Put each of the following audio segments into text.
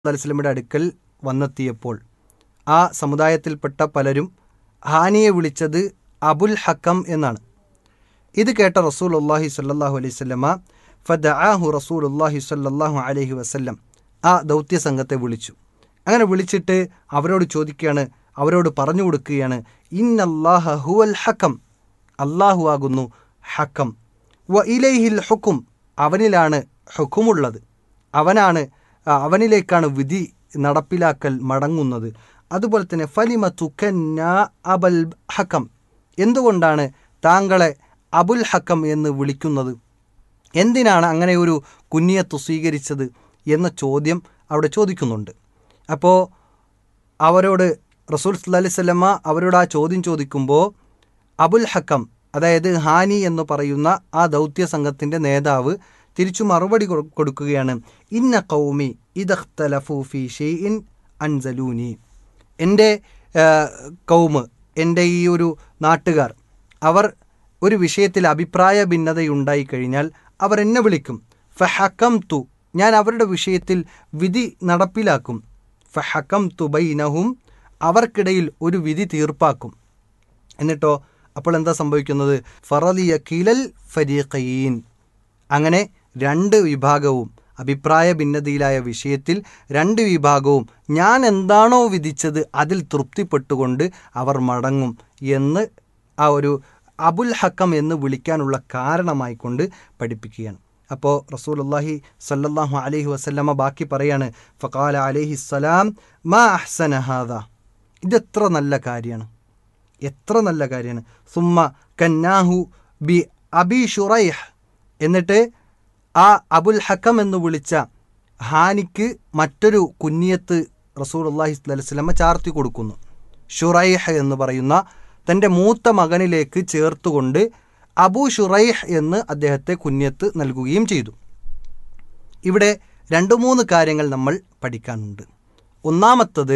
അലൈസ്ലമിയുടെ അടുക്കൽ വന്നെത്തിയപ്പോൾ ആ സമുദായത്തിൽപ്പെട്ട പലരും ഹാനിയെ വിളിച്ചത് അബുൽ ഹക്കം എന്നാണ് ഇത് കേട്ട റസൂൽ അള്ളാഹി സല്ലാഹു അലൈഹി സ്വല്ലമ ഫദആഹു റസൂൽ അള്ളാഹി സല്ലാഹു അലൈഹി വസല്ലം ആ ദൗത്യ സംഘത്തെ വിളിച്ചു അങ്ങനെ വിളിച്ചിട്ട് അവരോട് ചോദിക്കുകയാണ് അവരോട് പറഞ്ഞു കൊടുക്കുകയാണ് ഇന്നല്ലാഹ ഹുവൽ ഹക്കം അള്ളാഹു ആകുന്നു ഹക്കം വ ഇലൈഹിൽ ഹുക്കും അവനിലാണ് ഹുക്കുമുള്ളത് അവനാണ് ആ, അവനിലേക്കാണ് വിധി നടപ്പിലാക്കൽ മടങ്ങുന്നത് അതുപോലെ തന്നെ ഫലിമ തുക്കന്ന അബൽ ഹക്കം എന്തുകൊണ്ടാണ് താങ്കളെ അബുൽ ഹക്കം എന്ന് വിളിക്കുന്നത് എന്തിനാണ് അങ്ങനെ ഒരു കുഞ്ഞിയത്ത് സ്വീകരിച്ചത് എന്ന ചോദ്യം അവിടെ ചോദിക്കുന്നുണ്ട് അപ്പോൾ അവരോട് റസൂൽ സല്ലല്ലാഹി അലൈഹി വസല്ലമ അവരോട് ആ ചോദ്യം ചോദിക്കുമ്പോൾ അബുൽ ഹക്കം അതായത് ഹാനി എന്ന് പറയുന്ന ആ ദൗത്യ സംഘത്തിൻ്റെ നേതാവ് തിരിച്ചു മറുപടി കൊടു- കൊടുക്കുകയാണ് ഇന്ന കൗമി ഇദഖ്തലഫു ഫി ഷെയ്ഇൻ അൻസലൂനി എൻ്റെ ആ, കൗമ് എൻ്റെ ഈ ഒരു നാട്ടുകാർ അവർ ഒരു വിഷയത്തിൽ അഭിപ്രായ ഭിന്നതയുണ്ടായി കഴിഞ്ഞാൽ അവർ എന്നെ വിളിക്കും ഫഹക്കം തു ഞാൻ അവരുടെ വിഷയത്തിൽ വിധി നടപ്പിലാക്കും ഫഹക്കം തു ബൈനഹും അവർക്കിടയിൽ ഒരു വിധി തീർപ്പാക്കും എന്നിട്ടോ അപ്പോൾ എന്താ സംഭവിക്കുന്നത് ഫറലിയ കിലൽ ഫരീഖീൻ അങ്ങനെ രണ്ട് വിഭാഗവും അഭിപ്രായ ഭിന്നതയിലായ വിഷയത്തിൽ രണ്ട് വിഭാഗവും ഞാൻ എന്താണോ വിധിച്ചത് അതിൽ തൃപ്തിപ്പെട്ടുകൊണ്ട് അവർ മടങ്ങും എന്ന് ആ ഒരു അബുൽ ഹക്കം എന്ന് വിളിക്കാനുള്ള കാരണമായിക്കൊണ്ട് പഠിപ്പിക്കുകയാണ് അപ്പോൾ റസൂലുള്ളാഹി സല്ലല്ലാഹു അലൈഹി വസല്ലമ ബാക്കി പറയാണ് ഫഖാല അലൈഹി സ്വലാം മാ അഹ്സന ഹാദ ഇതെത്ര നല്ല കാര്യമാണ് എത്ര നല്ല കാര്യമാണ് സുമ്മ കന്നാഹു ബി അബി ഷുറൈഹ് എന്നിട്ട് ആ അബുൽ ഹക്കം എന്ന് വിളിച്ച ഹാനിക്ക് മറ്റൊരു കുഞ്ഞിയത്ത് റസൂൽ അള്ളാഹി സ്വലമ ചാർത്തി കൊടുക്കുന്നു ഷുറൈഹ് എന്ന് പറയുന്ന തൻ്റെ മൂത്ത മകനിലേക്ക് ചേർത്തുകൊണ്ട് അബു ഷുറൈഹ് എന്ന് അദ്ദേഹത്തെ കുഞ്ഞത്ത് നൽകുകയും ചെയ്തു ഇവിടെ രണ്ട് മൂന്ന് കാര്യങ്ങൾ നമ്മൾ പഠിക്കാനുണ്ട് ഒന്നാമത്തത്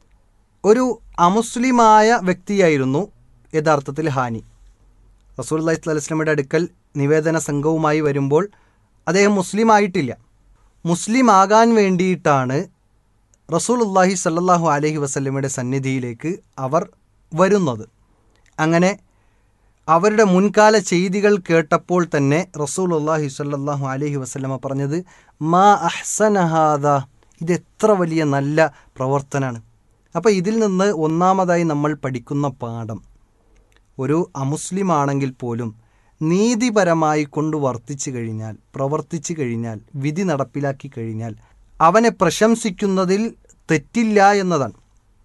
ഒരു അമുസ്ലിമായ വ്യക്തിയായിരുന്നു യഥാർത്ഥത്തിൽ ഹാനി റസൂൽ അള്ളഹി സ്വലസ്ലമിയുടെ അടുക്കൽ നിവേദന സംഘവുമായി വരുമ്പോൾ അദ്ദേഹം മുസ്ലിം ആയിട്ടില്ല മുസ്ലിം ആകാൻ വേണ്ടിയിട്ടാണ് റസൂൽ അള്ളാഹി സല്ലാഹു അലഹി വസല്ലമയുടെ സന്നിധിയിലേക്ക് അവർ വരുന്നത് അങ്ങനെ അവരുടെ മുൻകാല ചെയ്തികൾ കേട്ടപ്പോൾ തന്നെ റസൂൽ അള്ളാഹി സല്ലാഹു അലഹി വസല്ലമ പറഞ്ഞത് മാ അഹ്സനഹാദ ഇത് എത്ര വലിയ നല്ല പ്രവർത്തനമാണ് അപ്പോൾ ഇതിൽ നിന്ന് ഒന്നാമതായി നമ്മൾ പഠിക്കുന്ന പാഠം ഒരു അമുസ്ലിം ആണെങ്കിൽ പോലും നീതിപരമായി കൊണ്ട് വർത്തിച്ചു കഴിഞ്ഞാൽ പ്രവർത്തിച്ചു കഴിഞ്ഞാൽ വിധി നടപ്പിലാക്കി കഴിഞ്ഞാൽ അവനെ പ്രശംസിക്കുന്നതിൽ തെറ്റില്ല എന്നതാണ്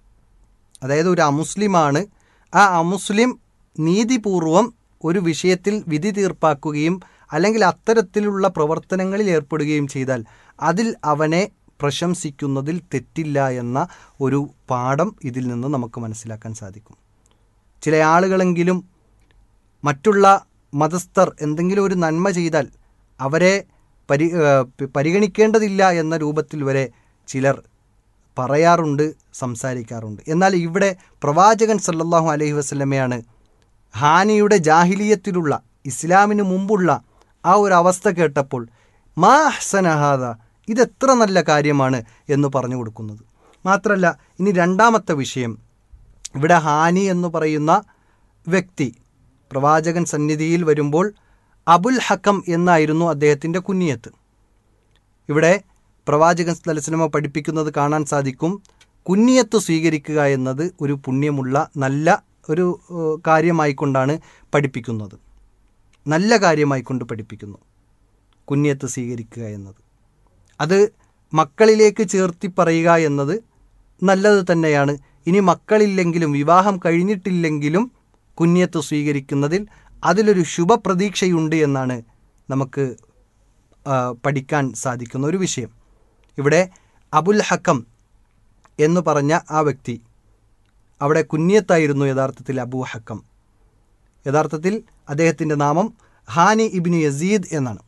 അതായത് ഒരു അമുസ്ലിമാണ് ആ അമുസ്ലിം നീതിപൂർവം ഒരു വിഷയത്തിൽ വിധി തീർപ്പാക്കുകയും അല്ലെങ്കിൽ അത്തരത്തിലുള്ള പ്രവർത്തനങ്ങളിൽ ഏർപ്പെടുകയും ചെയ്താൽ അതിൽ അവനെ പ്രശംസിക്കുന്നതിൽ തെറ്റില്ല എന്ന ഒരു പാഠം ഇതിൽ നിന്ന് നമുക്ക് മനസ്സിലാക്കാൻ സാധിക്കും ചില ആളുകളെങ്കിലും മറ്റുള്ള മതസ്ഥർ എന്തെങ്കിലും ഒരു നന്മ ചെയ്താൽ അവരെ പരി ഏഹ് പ- പരിഗണിക്കേണ്ടതില്ല എന്ന രൂപത്തിൽ വരെ ചിലർ പറയാറുണ്ട് സംസാരിക്കാറുണ്ട് എന്നാൽ ഇവിടെ പ്രവാചകൻ സല്ലല്ലാഹു അലൈഹി വസല്ലമയാണ് ഹാനിയുടെ ജാഹിലിയത്തിലുള്ള ഇസ്ലാമിന് മുമ്പുള്ള ആ ഒരു അവസ്ഥ കേട്ടപ്പോൾ മാ ഹസനഹാദ ഇതെത്ര നല്ല കാര്യമാണ് എന്ന് പറഞ്ഞു കൊടുക്കുന്നത് മാത്രമല്ല ഇനി രണ്ടാമത്തെ വിഷയം ഇവിടെ ഹാനി എന്ന് പറയുന്ന വ്യക്തി പ്രവാചകൻ സന്നിധിയിൽ വരുമ്പോൾ അബുൽ ഹക്കം എന്നായിരുന്നു അദ്ദേഹത്തിൻ്റെ കുഞ്ഞിയത്ത് ഇവിടെ പ്രവാചകൻ സ്ഥലസിനിമ പഠിപ്പിക്കുന്നത് കാണാൻ സാധിക്കും കുഞ്ഞിയത്ത് സ്വീകരിക്കുക എന്നത് ഒരു പുണ്യമുള്ള നല്ല ഒരു ഏഹ്, കാര്യമായിക്കൊണ്ടാണ് പഠിപ്പിക്കുന്നത് നല്ല കാര്യമായിക്കൊണ്ട് പഠിപ്പിക്കുന്നു കുഞ്ഞിയത്ത് സ്വീകരിക്കുക എന്നത് അത് മക്കളിലേക്ക് ചേർത്തി പറയുക എന്നത് നല്ലത് തന്നെയാണ് ഇനി മക്കളില്ലെങ്കിലും വിവാഹം കഴിഞ്ഞിട്ടില്ലെങ്കിലും കുഞ്ഞിയത്ത് സ്വീകരിക്കുന്നതിൽ അതിലൊരു ശുഭപ്രതീക്ഷയുണ്ട് എന്നാണ് നമുക്ക് ആ, പഠിക്കാൻ സാധിക്കുന്ന ഒരു വിഷയം ഇവിടെ അബുൽ ഹക്കം എന്ന് പറഞ്ഞ ആ വ്യക്തി അവിടെ കുഞ്ഞിയത്തായിരുന്നു യഥാർത്ഥത്തിൽ അബു ഹക്കം യഥാർത്ഥത്തിൽ അദ്ദേഹത്തിൻ്റെ നാമം ഹാനി ഇബിന് യസീദ് എന്നാണ്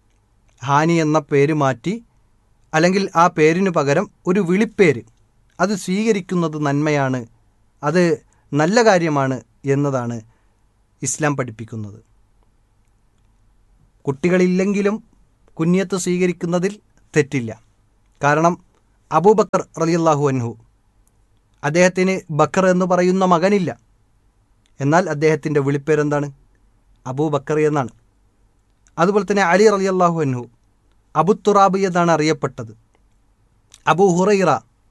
ഹാനി എന്ന പേര് മാറ്റി അല്ലെങ്കിൽ ആ പേരിന് പകരം ഒരു വിളിപ്പേര് അത് സ്വീകരിക്കുന്നത് നന്മയാണ് അത് നല്ല കാര്യമാണ് എന്നതാണ് ഇസ്ലാം പഠിപ്പിക്കുന്നത് കുട്ടികളില്ലെങ്കിലും കുഞ്ഞിയത്ത് സ്വീകരിക്കുന്നതിൽ തെറ്റില്ല കാരണം അബൂബക്കർ റലിയല്ലാഹു അൻഹു അദ്ദേഹത്തിന് ബക്കർ എന്ന് പറയുന്ന മകനില്ല എന്നാൽ അദ്ദേഹത്തിൻ്റെ വിളിപ്പേരെന്താണ് അബൂബക്കർ എന്നാണ് അതുപോലെ തന്നെ അലി റലിയല്ലാഹു അൻഹു അബു തുറാബ് എന്നാണ് അറിയപ്പെട്ടത് അബു ഹുറൈറ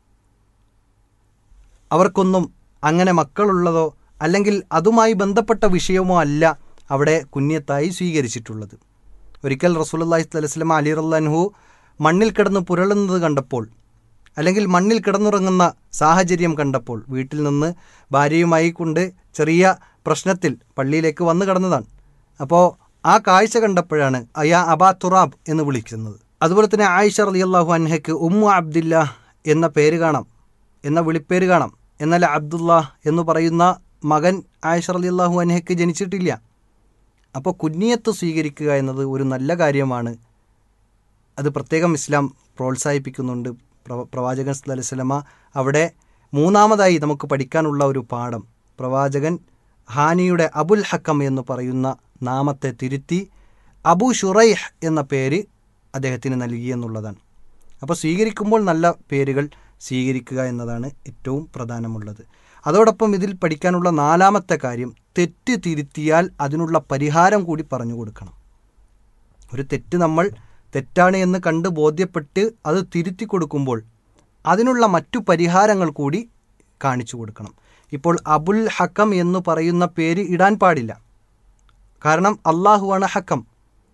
അവർക്കൊന്നും അങ്ങനെ മക്കളുള്ളതോ അല്ലെങ്കിൽ അതുമായി ബന്ധപ്പെട്ട വിഷയമോ അല്ല അവിടെ കുഞ്ഞത്തായി സ്വീകരിച്ചിട്ടുള്ളത് ഒരിക്കൽ റസൂലുള്ളാഹി സ്വല്ലല്ലാഹി അലൈഹി വസല്ലം അലി റല്ലാൻഹു മണ്ണിൽ കിടന്ന് പുരളുന്നത് കണ്ടപ്പോൾ അല്ലെങ്കിൽ മണ്ണിൽ കിടന്നുറങ്ങുന്ന സാഹചര്യം കണ്ടപ്പോൾ വീട്ടിൽ നിന്ന് ഭാര്യയുമായി കൊണ്ട് ചെറിയ പ്രശ്നത്തിൽ പള്ളിയിലേക്ക് വന്നു കടന്നതാണ് അപ്പോൾ ആ കാഴ്ച കണ്ടപ്പോഴാണ് അയാ അബാ തുറാബ് എന്ന് വിളിക്കുന്നത് അതുപോലെ തന്നെ ആയിഷ റളിയല്ലാഹു അൻഹയ്ക്ക് ഉമ്മു അബ്ദില്ല എന്ന പേര് കാണാം എന്ന വിളിപ്പേര് കാണാം എന്നാൽ അബ്ദുള്ള എന്ന് പറയുന്ന മകൻ ആയിഷ റളിയല്ലാഹു അൻഹയ്ക്ക് ജനിച്ചിട്ടില്ല അപ്പോൾ കുഞ്ഞിയത്ത് സ്വീകരിക്കുക എന്നത് ഒരു നല്ല കാര്യമാണ് അത് പ്രത്യേകം ഇസ്ലാം പ്രോത്സാഹിപ്പിക്കുന്നുണ്ട് പ്രവ പ്രവാചകൻ സല്ലല്ലാഹു അലൈഹി വസല്ലമ അവിടെ മൂന്നാമതായി നമുക്ക് പഠിക്കാനുള്ള ഒരു പാഠം പ്രവാചകൻ ഹാനിയുടെ അബുൽ ഹക്കം എന്ന് പറയുന്ന നാമത്തെ തിരുത്തി അബു ഷുറൈഹ് എന്ന പേര് അദ്ദേഹത്തിന് നൽകി എന്നുള്ളതാണ് അപ്പോൾ സ്വീകരിക്കുമ്പോൾ നല്ല പേരുകൾ സ്വീകരിക്കുക എന്നതാണ് ഏറ്റവും പ്രധാനമുള്ളത് അതോടൊപ്പം ഇതിൽ പഠിക്കാനുള്ള നാലാമത്തെ കാര്യം തെറ്റ് തിരുത്തിയാൽ അതിനുള്ള പരിഹാരം കൂടി പറഞ്ഞു കൊടുക്കണം ഒരു തെറ്റ് നമ്മൾ തെറ്റാണ് എന്ന് കണ്ട് ബോധ്യപ്പെട്ട് അത് തിരുത്തി കൊടുക്കുമ്പോൾ അതിനുള്ള മറ്റു പരിഹാരങ്ങൾ കൂടി കാണിച്ചു കൊടുക്കണം ഇപ്പോൾ അബുൽ ഹക്കം എന്ന് പറയുന്ന പേര് ഇടാൻ പാടില്ല കാരണം അള്ളാഹുവാണ് ഹക്കം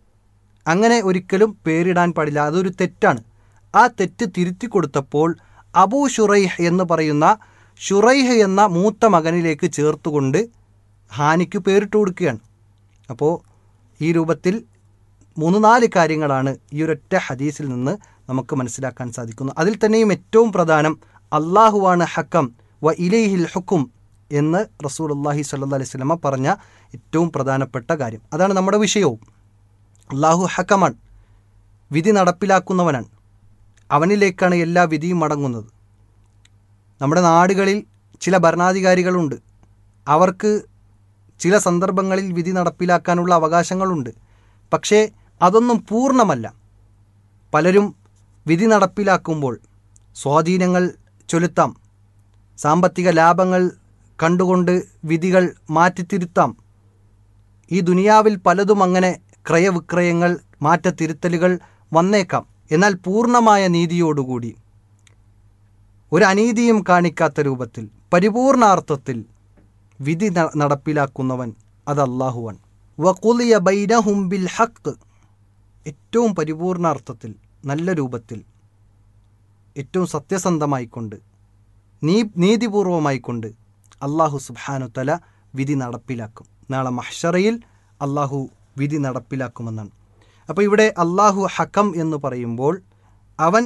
അങ്ങനെ ഒരിക്കലും പേരിടാൻ പാടില്ല അതൊരു തെറ്റാണ് ആ തെറ്റ് തിരുത്തി കൊടുത്തപ്പോൾ അബൂ ഷുറൈഹ് എന്ന് പറയുന്ന ഷുറൈഹ് എന്ന മൂത്ത മകനിലേക്ക് ചേർത്തുകൊണ്ട് ഹാനിക്ക് പേരിട്ട് കൊടുക്കുകയാണ് അപ്പോൾ ഈ രൂപത്തിൽ മൂന്ന് നാല് കാര്യങ്ങളാണ് ഈ ഒരൊറ്റ ഹദീസിൽ നിന്ന് നമുക്ക് മനസ്സിലാക്കാൻ സാധിക്കുന്നത് അതിൽ തന്നെയും ഏറ്റവും പ്രധാനം അള്ളാഹുവാണ് ഹക്കം വ ഇലൈഹിൽ ഹുക്കും എന്ന് റസൂൽ അള്ളാഹി സല്ലാ അലൈഹി സ്വലമ പറഞ്ഞ ഏറ്റവും പ്രധാനപ്പെട്ട കാര്യം അതാണ് നമ്മുടെ വിഷയവും അള്ളാഹു ഹക്കമാണ് വിധി നടപ്പിലാക്കുന്നവനാണ് അവനിലേക്കാണ് എല്ലാ വിധിയും മടങ്ങുന്നത് നമ്മുടെ നാടുകളിൽ ചില ഭരണാധികാരികളുണ്ട് അവർക്ക് ചില സന്ദർഭങ്ങളിൽ വിധി നടപ്പിലാക്കാനുള്ള അവകാശങ്ങളുണ്ട് പക്ഷേ അതൊന്നും പൂർണ്ണമല്ല പലരും വിധി നടപ്പിലാക്കുമ്പോൾ സ്വാധീനങ്ങൾ ചൊലുത്താം സാമ്പത്തിക ലാഭങ്ങൾ കണ്ടുകൊണ്ട് വിധികൾ മാറ്റിത്തിരുത്താം ഈ ദുനിയാവിൽ പലതും അങ്ങനെ ക്രയവിക്രയങ്ങൾ മാറ്റത്തിരുത്തലുകൾ വന്നേക്കാം എന്നാൽ പൂർണ്ണമായ നീതിയോടുകൂടി ഒരു അനീതിയും കാണിക്കാത്ത രൂപത്തിൽ പരിപൂർണാർത്ഥത്തിൽ വിധി ന- നടപ്പിലാക്കുന്നവൻ അത് അള്ളാഹുവൻ വകുലിയ ബൈനഹും ബിൽ ഹക്ക് ഏറ്റവും പരിപൂർണാർത്ഥത്തിൽ നല്ല രൂപത്തിൽ ഏറ്റവും സത്യസന്ധമായിക്കൊണ്ട് നീ നീതിപൂർവമായിക്കൊണ്ട് അള്ളാഹു സുബാനുത്തല വിധി നടപ്പിലാക്കും നാളെ മഹ്ഷറയിൽ അള്ളാഹു വിധി നടപ്പിലാക്കുമെന്നാണ് അപ്പോൾ ഇവിടെ അള്ളാഹു ഹക്കം എന്ന് പറയുമ്പോൾ അവൻ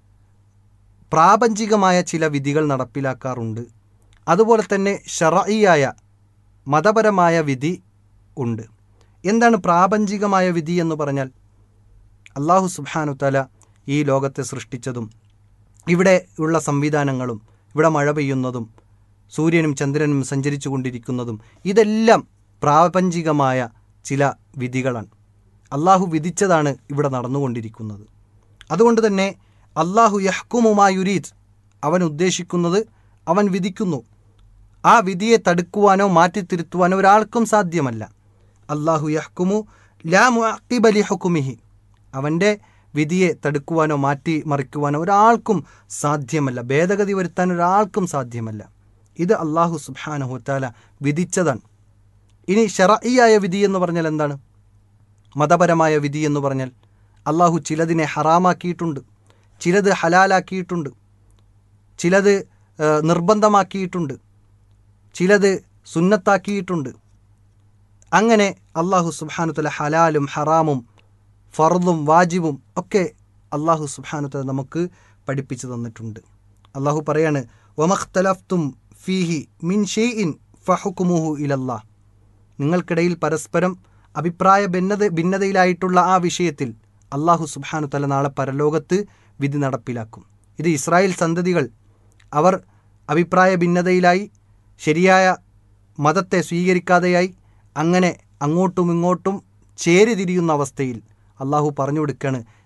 പ്രാപഞ്ചികമായ ചില വിധികൾ നടപ്പിലാക്കാറുണ്ട് അതുപോലെ തന്നെ ഷറയിയായ മതപരമായ വിധി ഉണ്ട് എന്താണ് പ്രാപഞ്ചികമായ വിധി എന്ന് പറഞ്ഞാൽ അള്ളാഹു സുബാനുത്തല ഈ ലോകത്തെ സൃഷ്ടിച്ചതും ഇവിടെ ഉള്ള സംവിധാനങ്ങളും ഇവിടെ മഴ പെയ്യുന്നതും സൂര്യനും ചന്ദ്രനും സഞ്ചരിച്ചു കൊണ്ടിരിക്കുന്നതും ഇതെല്ലാം പ്രാപഞ്ചികമായ ചില വിധികളാണ് അള്ളാഹു വിധിച്ചതാണ് ഇവിടെ നടന്നുകൊണ്ടിരിക്കുന്നത് അതുകൊണ്ട് തന്നെ അള്ളാഹു യഹ്കുമുമായുരീത് അവൻ ഉദ്ദേശിക്കുന്നത് അവൻ വിധിക്കുന്നു ആ വിധിയെ തടുക്കുവാനോ മാറ്റിത്തിരുത്തുവാനോ ഒരാൾക്കും സാധ്യമല്ല അള്ളാഹു യഹ്കുമു ലാ മുഅഖിബലി ഹുക്കുമിഹി അവൻ്റെ വിധിയെ തടുക്കുവാനോ മാറ്റി മറിക്കുവാനോ ഒരാൾക്കും സാധ്യമല്ല ഭേദഗതി വരുത്താൻ ഒരാൾക്കും സാധ്യമല്ല ഇത് അള്ളാഹു സുബാനഹുത്താല വിധിച്ചതാണ് ഇനി ഷറയിയായ വിധി എന്ന് പറഞ്ഞാൽ എന്താണ് മതപരമായ വിധി എന്ന് പറഞ്ഞാൽ അള്ളാഹു ചിലതിനെ ഹറാമാക്കിയിട്ടുണ്ട് ചിലത് ഹലാലാക്കിയിട്ടുണ്ട് ചിലത് ആ, നിർബന്ധമാക്കിയിട്ടുണ്ട് ചിലത് സുന്നത്താക്കിയിട്ടുണ്ട് അങ്ങനെ അള്ളാഹു സുബാനുത്തല ഹലാലും ഹറാമും ഫർദും വാജിബും ഒക്കെ അള്ളാഹു സുബാനുത്തല നമുക്ക് പഠിപ്പിച്ചു തന്നിട്ടുണ്ട് അള്ളാഹു പറയാണ് വമഖ്തലഫ്തും ഫീഹി മിൻ ഷെയ്ഇൻ ഫഹുക്കുമുഹു ഇലല്ലാ നിങ്ങൾക്കിടയിൽ പരസ്പരം അഭിപ്രായ ഭിന്നത ഭിന്നതയിലായിട്ടുള്ള ആ വിഷയത്തിൽ അള്ളാഹു സുബാനു തല നാളെ പരലോകത്ത് വിധി നടപ്പിലാക്കും ഇത് ഇസ്രായേൽ സന്തതികൾ അവർ അഭിപ്രായ ഭിന്നതയിലായി ശരിയായ മതത്തെ സ്വീകരിക്കാതെയായി അങ്ങനെ അങ്ങോട്ടും ഇങ്ങോട്ടും ചേരിതിരിയുന്ന അവസ്ഥയിൽ അള്ളാഹു പറഞ്ഞു കൊടുക്കുകയാണ്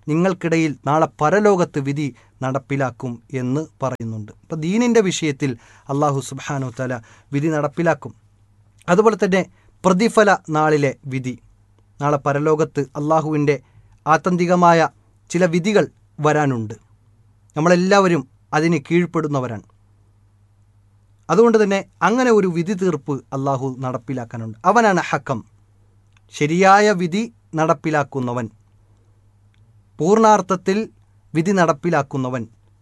നിങ്ങൾക്കിടയിൽ നാളെ പരലോകത്ത് വിധി നടപ്പിലാക്കും എന്ന് പറയുന്നുണ്ട് അപ്പോൾ ദീനിൻ്റെ വിഷയത്തിൽ അള്ളാഹു സുബാനു തല വിധി നടപ്പിലാക്കും അതുപോലെ തന്നെ പ്രതിഫല നാളിലെ വിധി നാളെ പരലോകത്ത് അള്ളാഹുവിൻ്റെ ആത്യന്തികമായ ചില വിധികൾ വരാനുണ്ട് നമ്മളെല്ലാവരും അതിന് കീഴ്പ്പെടുന്നവരാണ് അതുകൊണ്ട് തന്നെ അങ്ങനെ ഒരു വിധി തീർപ്പ് അള്ളാഹു നടപ്പിലാക്കാനുണ്ട് അവനാണ് ഹക്കം ശരിയായ വിധി നടപ്പിലാക്കുന്നവൻ പൂർണാർത്ഥത്തിൽ വിധി നടപ്പിലാക്കുന്നവൻ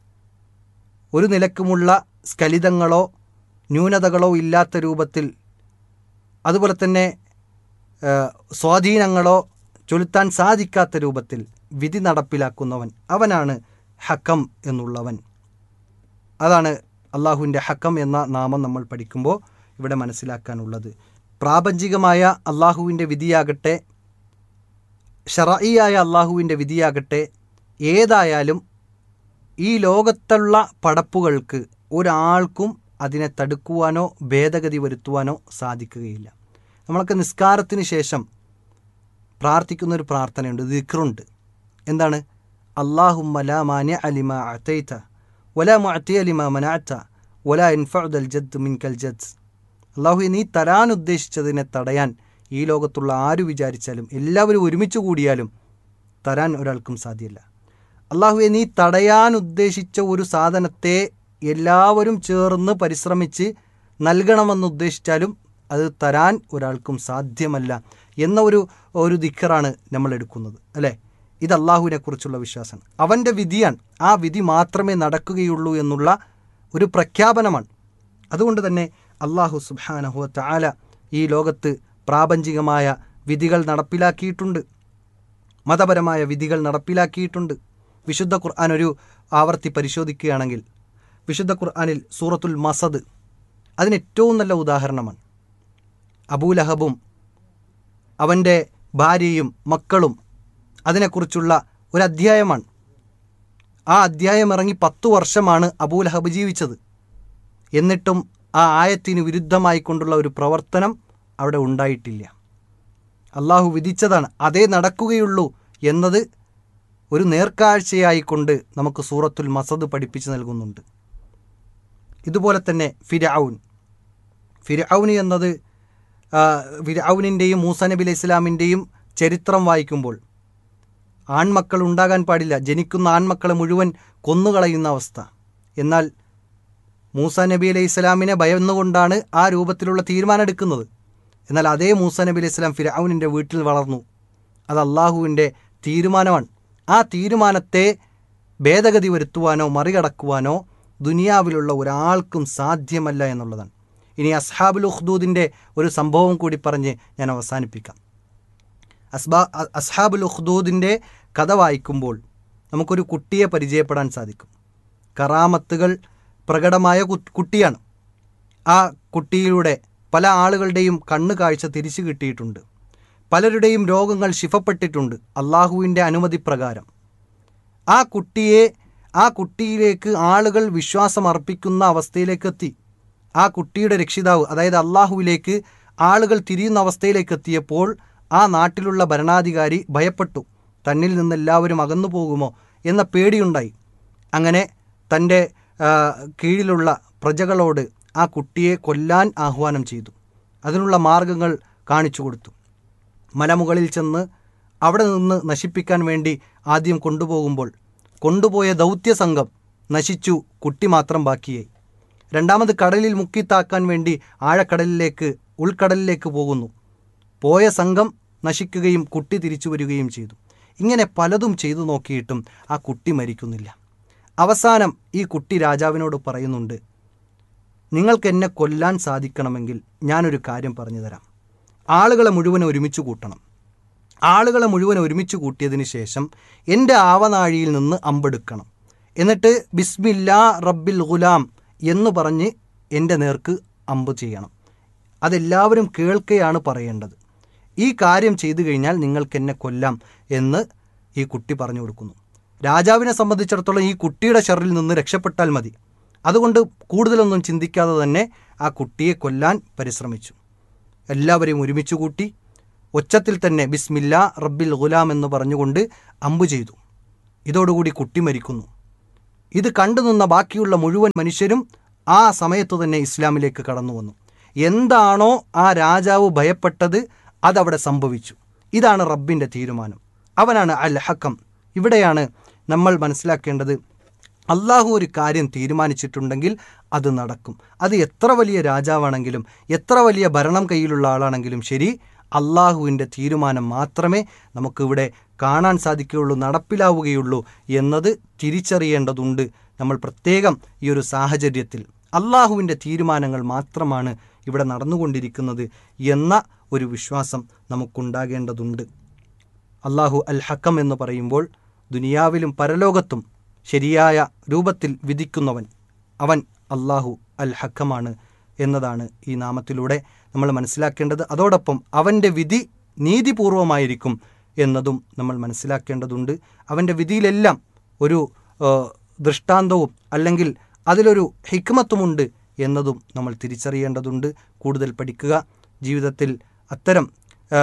ഒരു നിലക്കുമുള്ള സ്ഖലിതങ്ങളോ ന്യൂനതകളോ ഇല്ലാത്ത രൂപത്തിൽ അതുപോലെ തന്നെ ആ, സ്വാധീനങ്ങളോ ചൊലുത്താൻ സാധിക്കാത്ത രൂപത്തിൽ വിധി നടപ്പിലാക്കുന്നവൻ അവനാണ് ഹക്കം എന്നുള്ളവൻ അതാണ് അള്ളാഹുവിൻ്റെ ഹക്കം എന്ന നാമം നമ്മൾ പഠിക്കുമ്പോൾ ഇവിടെ മനസ്സിലാക്കാനുള്ളത് പ്രാപഞ്ചികമായ അള്ളാഹുവിൻ്റെ വിധിയാകട്ടെ ഷറയിയായ അള്ളാഹുവിൻ്റെ വിധിയാകട്ടെ ഏതായാലും ഈ ലോകത്തുള്ള പടപ്പുകൾക്ക് ഒരാൾക്കും അതിനെ തടുക്കുവാനോ ഭേദഗതി വരുത്തുവാനോ സാധിക്കുകയില്ല നമ്മളൊക്കെ നിസ്കാരത്തിന് ശേഷം പ്രാർത്ഥിക്കുന്ന ഒരു പ്രാർത്ഥനയുണ്ട് ദിക്റുണ്ട് എന്താണ് അള്ളാഹുമ്മ ലാ മാന്യ അലിമ അത്തൈത്ത വല മുഅത്തി അലിമ മനാത്ത വല ഇൻഫഅദൽ ജദ് മിൻകൽ ജദ് അള്ളാഹു നീ തരാൻ ഉദ്ദേശിച്ചതിനെ തടയാൻ ഈ ലോകത്തുള്ള ആര് വിചാരിച്ചാലും എല്ലാവരും ഒരുമിച്ച് കൂടിയാലും തരാൻ ഒരാൾക്കും സാധ്യമല്ല അള്ളാഹുവെ നീ തടയാൻ ഉദ്ദേശിച്ച ഒരു സാധനത്തെ എല്ലാവരും ചേർന്ന് പരിശ്രമിച്ച് നൽകണമെന്ന് ഉദ്ദേശിച്ചാലും അത് തരാൻ ഒരാൾക്കും സാധ്യമല്ല എന്ന ഒരു ഒരു ദിക്കറാണ് നമ്മൾ എടുക്കുന്നത് അല്ലേ ഇത് അള്ളാഹുവിനെ കുറിച്ചുള്ള വിശ്വാസമാണ് അവൻ്റെ വിധിയാണ് ആ വിധി മാത്രമേ നടക്കുകയുള്ളൂ എന്നുള്ള ഒരു പ്രഖ്യാപനമാണ് അതുകൊണ്ട് തന്നെ അള്ളാഹു സുബാനഹു താല ഈ ലോകത്ത് പ്രാപഞ്ചികമായ വിധികൾ നടപ്പിലാക്കിയിട്ടുണ്ട് മതപരമായ വിധികൾ നടപ്പിലാക്കിയിട്ടുണ്ട് വിശുദ്ധ ഖുർആൻ ഒരു ആവർത്തി പരിശോധിക്കുകയാണെങ്കിൽ വിശുദ്ധ ഖുർആനിൽ സൂറത്തുൽ മസദ് അതിന് ഏറ്റവും നല്ല ഉദാഹരണമാണ് അബൂലഹബും അവൻ്റെ ഭാര്യയും മക്കളും അതിനെക്കുറിച്ചുള്ള ഒരു അധ്യായമാണ് ആ അധ്യായം ഇറങ്ങി പത്തു വർഷമാണ് അബൂലഹബ് ജീവിച്ചത് എന്നിട്ടും ആ ആയത്തിന് വിരുദ്ധമായിക്കൊണ്ടുള്ള ഒരു പ്രവർത്തനം അവിടെ ഉണ്ടായിട്ടില്ല അള്ളാഹു വിധിച്ചതാണ് അതേ നടക്കുകയുള്ളൂ എന്നത് ഒരു നേർക്കാഴ്ചയായിക്കൊണ്ട് നമുക്ക് സൂറത്തുൽ മസദ് പഠിപ്പിച്ചു നൽകുന്നുണ്ട് ഇതുപോലെ തന്നെ ഫിരഔൻ ഫിരഔന് എന്നത് ആ, ഫിരഔനിൻ്റെയും മൂസ നബി അലൈഹി ഇസ്ലാമിൻ്റെയും ചരിത്രം വായിക്കുമ്പോൾ ആൺമക്കൾ ഉണ്ടാകാൻ പാടില്ല ജനിക്കുന്ന ആൺമക്കളെ മുഴുവൻ കൊന്നുകളയുന്ന അവസ്ഥ എന്നാൽ മൂസ നബി അലൈഹി ഇസ്ലാമിനെ ഭയന്നുകൊണ്ടാണ് ആ രൂപത്തിലുള്ള തീരുമാനം എടുക്കുന്നത് എന്നാൽ അതേ മൂസ നബി അലൈഹി ഇസ്ലാം ഫിരൗനിൻ്റെ വീട്ടിൽ വളർന്നു അത് അള്ളാഹുവിൻ്റെ തീരുമാനമാണ് ആ തീരുമാനത്തെ ഭേദഗതി വരുത്തുവാനോ മറികടക്കുവാനോ ദുനിയാവിലുള്ള ഒരാൾക്കും സാധ്യമല്ല എന്നുള്ളതാണ് ഇനി അസ്ഹാബുൽ ഉഖ്ദൂദിൻ്റെ ഒരു സംഭവം കൂടി പറഞ്ഞ് ഞാൻ അവസാനിപ്പിക്കാം അസ്ബാ അ- അസ്ഹാബുൽ ഉഖ്ദൂദിൻ്റെ കഥ വായിക്കുമ്പോൾ നമുക്കൊരു കുട്ടിയെ പരിചയപ്പെടാൻ സാധിക്കും കറാമത്തുകൾ പ്രകടമായ കു- കുട്ടിയാണ് ആ കുട്ടിയിലൂടെ പല ആളുകളുടെയും കണ്ണ് കാഴ്ച തിരിച്ചു കിട്ടിയിട്ടുണ്ട് പലരുടെയും രോഗങ്ങൾ ശിഫപ്പെട്ടിട്ടുണ്ട് അള്ളാഹുവിൻ്റെ അനുമതി പ്രകാരം ആ കുട്ടിയെ ആ കുട്ടിയിലേക്ക് ആളുകൾ വിശ്വാസം അർപ്പിക്കുന്ന അവസ്ഥയിലേക്ക് എത്തി ആ കുട്ടിയുടെ രക്ഷിതാവ് അതായത് അള്ളാഹുവിലേക്ക് ആളുകൾ തിരിയുന്ന അവസ്ഥയിലേക്ക് എത്തിയപ്പോൾ ആ നാട്ടിലുള്ള ഭരണാധികാരി ഭയപ്പെട്ടു തന്നിൽ നിന്ന് എല്ലാവരും അകന്നു പോകുമോ എന്ന പേടിയുണ്ടായി അങ്ങനെ തൻ്റെ ആ, കീഴിലുള്ള പ്രജകളോട് ആ കുട്ടിയെ കൊല്ലാൻ ആഹ്വാനം ചെയ്തു അതിനുള്ള മാർഗങ്ങൾ കാണിച്ചു കൊടുത്തു മലമുകളിൽ ചെന്ന് അവിടെ നിന്ന് നശിപ്പിക്കാൻ വേണ്ടി ആദ്യം കൊണ്ടുപോകുമ്പോൾ കൊണ്ടുപോയ ദൗത്യ സംഘം നശിച്ചു കുട്ടി മാത്രം ബാക്കിയായി രണ്ടാമത് കടലിൽ മുക്കിത്താക്കാൻ വേണ്ടി ആഴക്കടലിലേക്ക് ഉൾക്കടലിലേക്ക് പോകുന്നു പോയ സംഘം നശിക്കുകയും കുട്ടി തിരിച്ചു വരികയും ചെയ്തു ഇങ്ങനെ പലതും ചെയ്തു നോക്കിയിട്ടും ആ കുട്ടി മരിക്കുന്നില്ല അവസാനം ഈ കുട്ടി രാജാവിനോട് പറയുന്നുണ്ട് നിങ്ങൾക്ക് എന്നെ കൊല്ലാൻ സാധിക്കണമെങ്കിൽ ഞാനൊരു കാര്യം പറഞ്ഞു തരാം ആളുകളെ മുഴുവൻ ഒരുമിച്ച് കൂട്ടണം ആളുകളെ മുഴുവൻ ഒരുമിച്ച് കൂട്ടിയതിന് ശേഷം എൻ്റെ ആവനാഴിയിൽ നിന്ന് അമ്പെടുക്കണം എന്നിട്ട് ബിസ്മില്ലാ റബ്ബിൽ ഗുലാം എന്ന് പറഞ്ഞ് എൻ്റെ നേർക്ക് അമ്പ് ചെയ്യണം അതെല്ലാവരും കേൾക്കുകയാണ് പറയേണ്ടത് ഈ കാര്യം ചെയ്തു കഴിഞ്ഞാൽ നിങ്ങൾക്ക് എന്നെ കൊല്ലാം എന്ന് ഈ കുട്ടി പറഞ്ഞു കൊടുക്കുന്നു രാജാവിനെ സംബന്ധിച്ചിടത്തോളം ഈ കുട്ടിയുടെ ഷെറിൽ നിന്ന് രക്ഷപ്പെട്ടാൽ മതി അതുകൊണ്ട് കൂടുതലൊന്നും ചിന്തിക്കാതെ തന്നെ ആ കുട്ടിയെ കൊല്ലാൻ പരിശ്രമിച്ചു എല്ലാവരെയും ഒരുമിച്ച് കൂട്ടി ഒച്ചത്തിൽ തന്നെ ബിസ്മില്ല റബ്ബിൽ ഗുലാം എന്ന് പറഞ്ഞുകൊണ്ട് അമ്പ് ചെയ്തു ഇതോടുകൂടി കുട്ടി മരിക്കുന്നു ഇത് കണ്ടു നിന്ന ബാക്കിയുള്ള മുഴുവൻ മനുഷ്യരും ആ സമയത്ത് തന്നെ ഇസ്ലാമിലേക്ക് കടന്നു വന്നു എന്താണോ ആ രാജാവ് ഭയപ്പെട്ടത് അതവിടെ സംഭവിച്ചു ഇതാണ് റബ്ബിൻ്റെ തീരുമാനം അവനാണ് അൽ ഹക്കം ഇവിടെയാണ് നമ്മൾ മനസ്സിലാക്കേണ്ടത് അള്ളാഹു ഒരു കാര്യം തീരുമാനിച്ചിട്ടുണ്ടെങ്കിൽ അത് നടക്കും അത് എത്ര വലിയ രാജാവാണെങ്കിലും എത്ര വലിയ ഭരണം കയ്യിലുള്ള ആളാണെങ്കിലും ശരി അള്ളാഹുവിൻ്റെ തീരുമാനം മാത്രമേ നമുക്കിവിടെ കാണാൻ സാധിക്കുകയുള്ളൂ നടപ്പിലാവുകയുള്ളൂ എന്നത് തിരിച്ചറിയേണ്ടതുണ്ട് നമ്മൾ പ്രത്യേകം ഈ ഒരു സാഹചര്യത്തിൽ അള്ളാഹുവിൻ്റെ തീരുമാനങ്ങൾ മാത്രമാണ് ഇവിടെ നടന്നുകൊണ്ടിരിക്കുന്നത് എന്ന ഒരു വിശ്വാസം നമുക്കുണ്ടാകേണ്ടതുണ്ട് അള്ളാഹു അൽ ഹക്കം എന്ന് പറയുമ്പോൾ ദുനിയാവിലും പരലോകത്തും ശരിയായ രൂപത്തിൽ വിധിക്കുന്നവൻ അവൻ അള്ളാഹു അൽ ഹക്കമാണ് എന്നതാണ് ഈ നാമത്തിലൂടെ നമ്മൾ മനസ്സിലാക്കേണ്ടത് അതോടൊപ്പം അവൻ്റെ വിധി നീതിപൂർവമായിരിക്കും എന്നതും നമ്മൾ മനസ്സിലാക്കേണ്ടതുണ്ട് അവൻ്റെ വിധിയിലെല്ലാം ഒരു ആ, ദൃഷ്ടാന്തവും അല്ലെങ്കിൽ അതിലൊരു ഹിക്മത്തുമുണ്ട് എന്നതും നമ്മൾ തിരിച്ചറിയേണ്ടതുണ്ട് കൂടുതൽ പഠിക്കുക ജീവിതത്തിൽ അത്തരം ആ,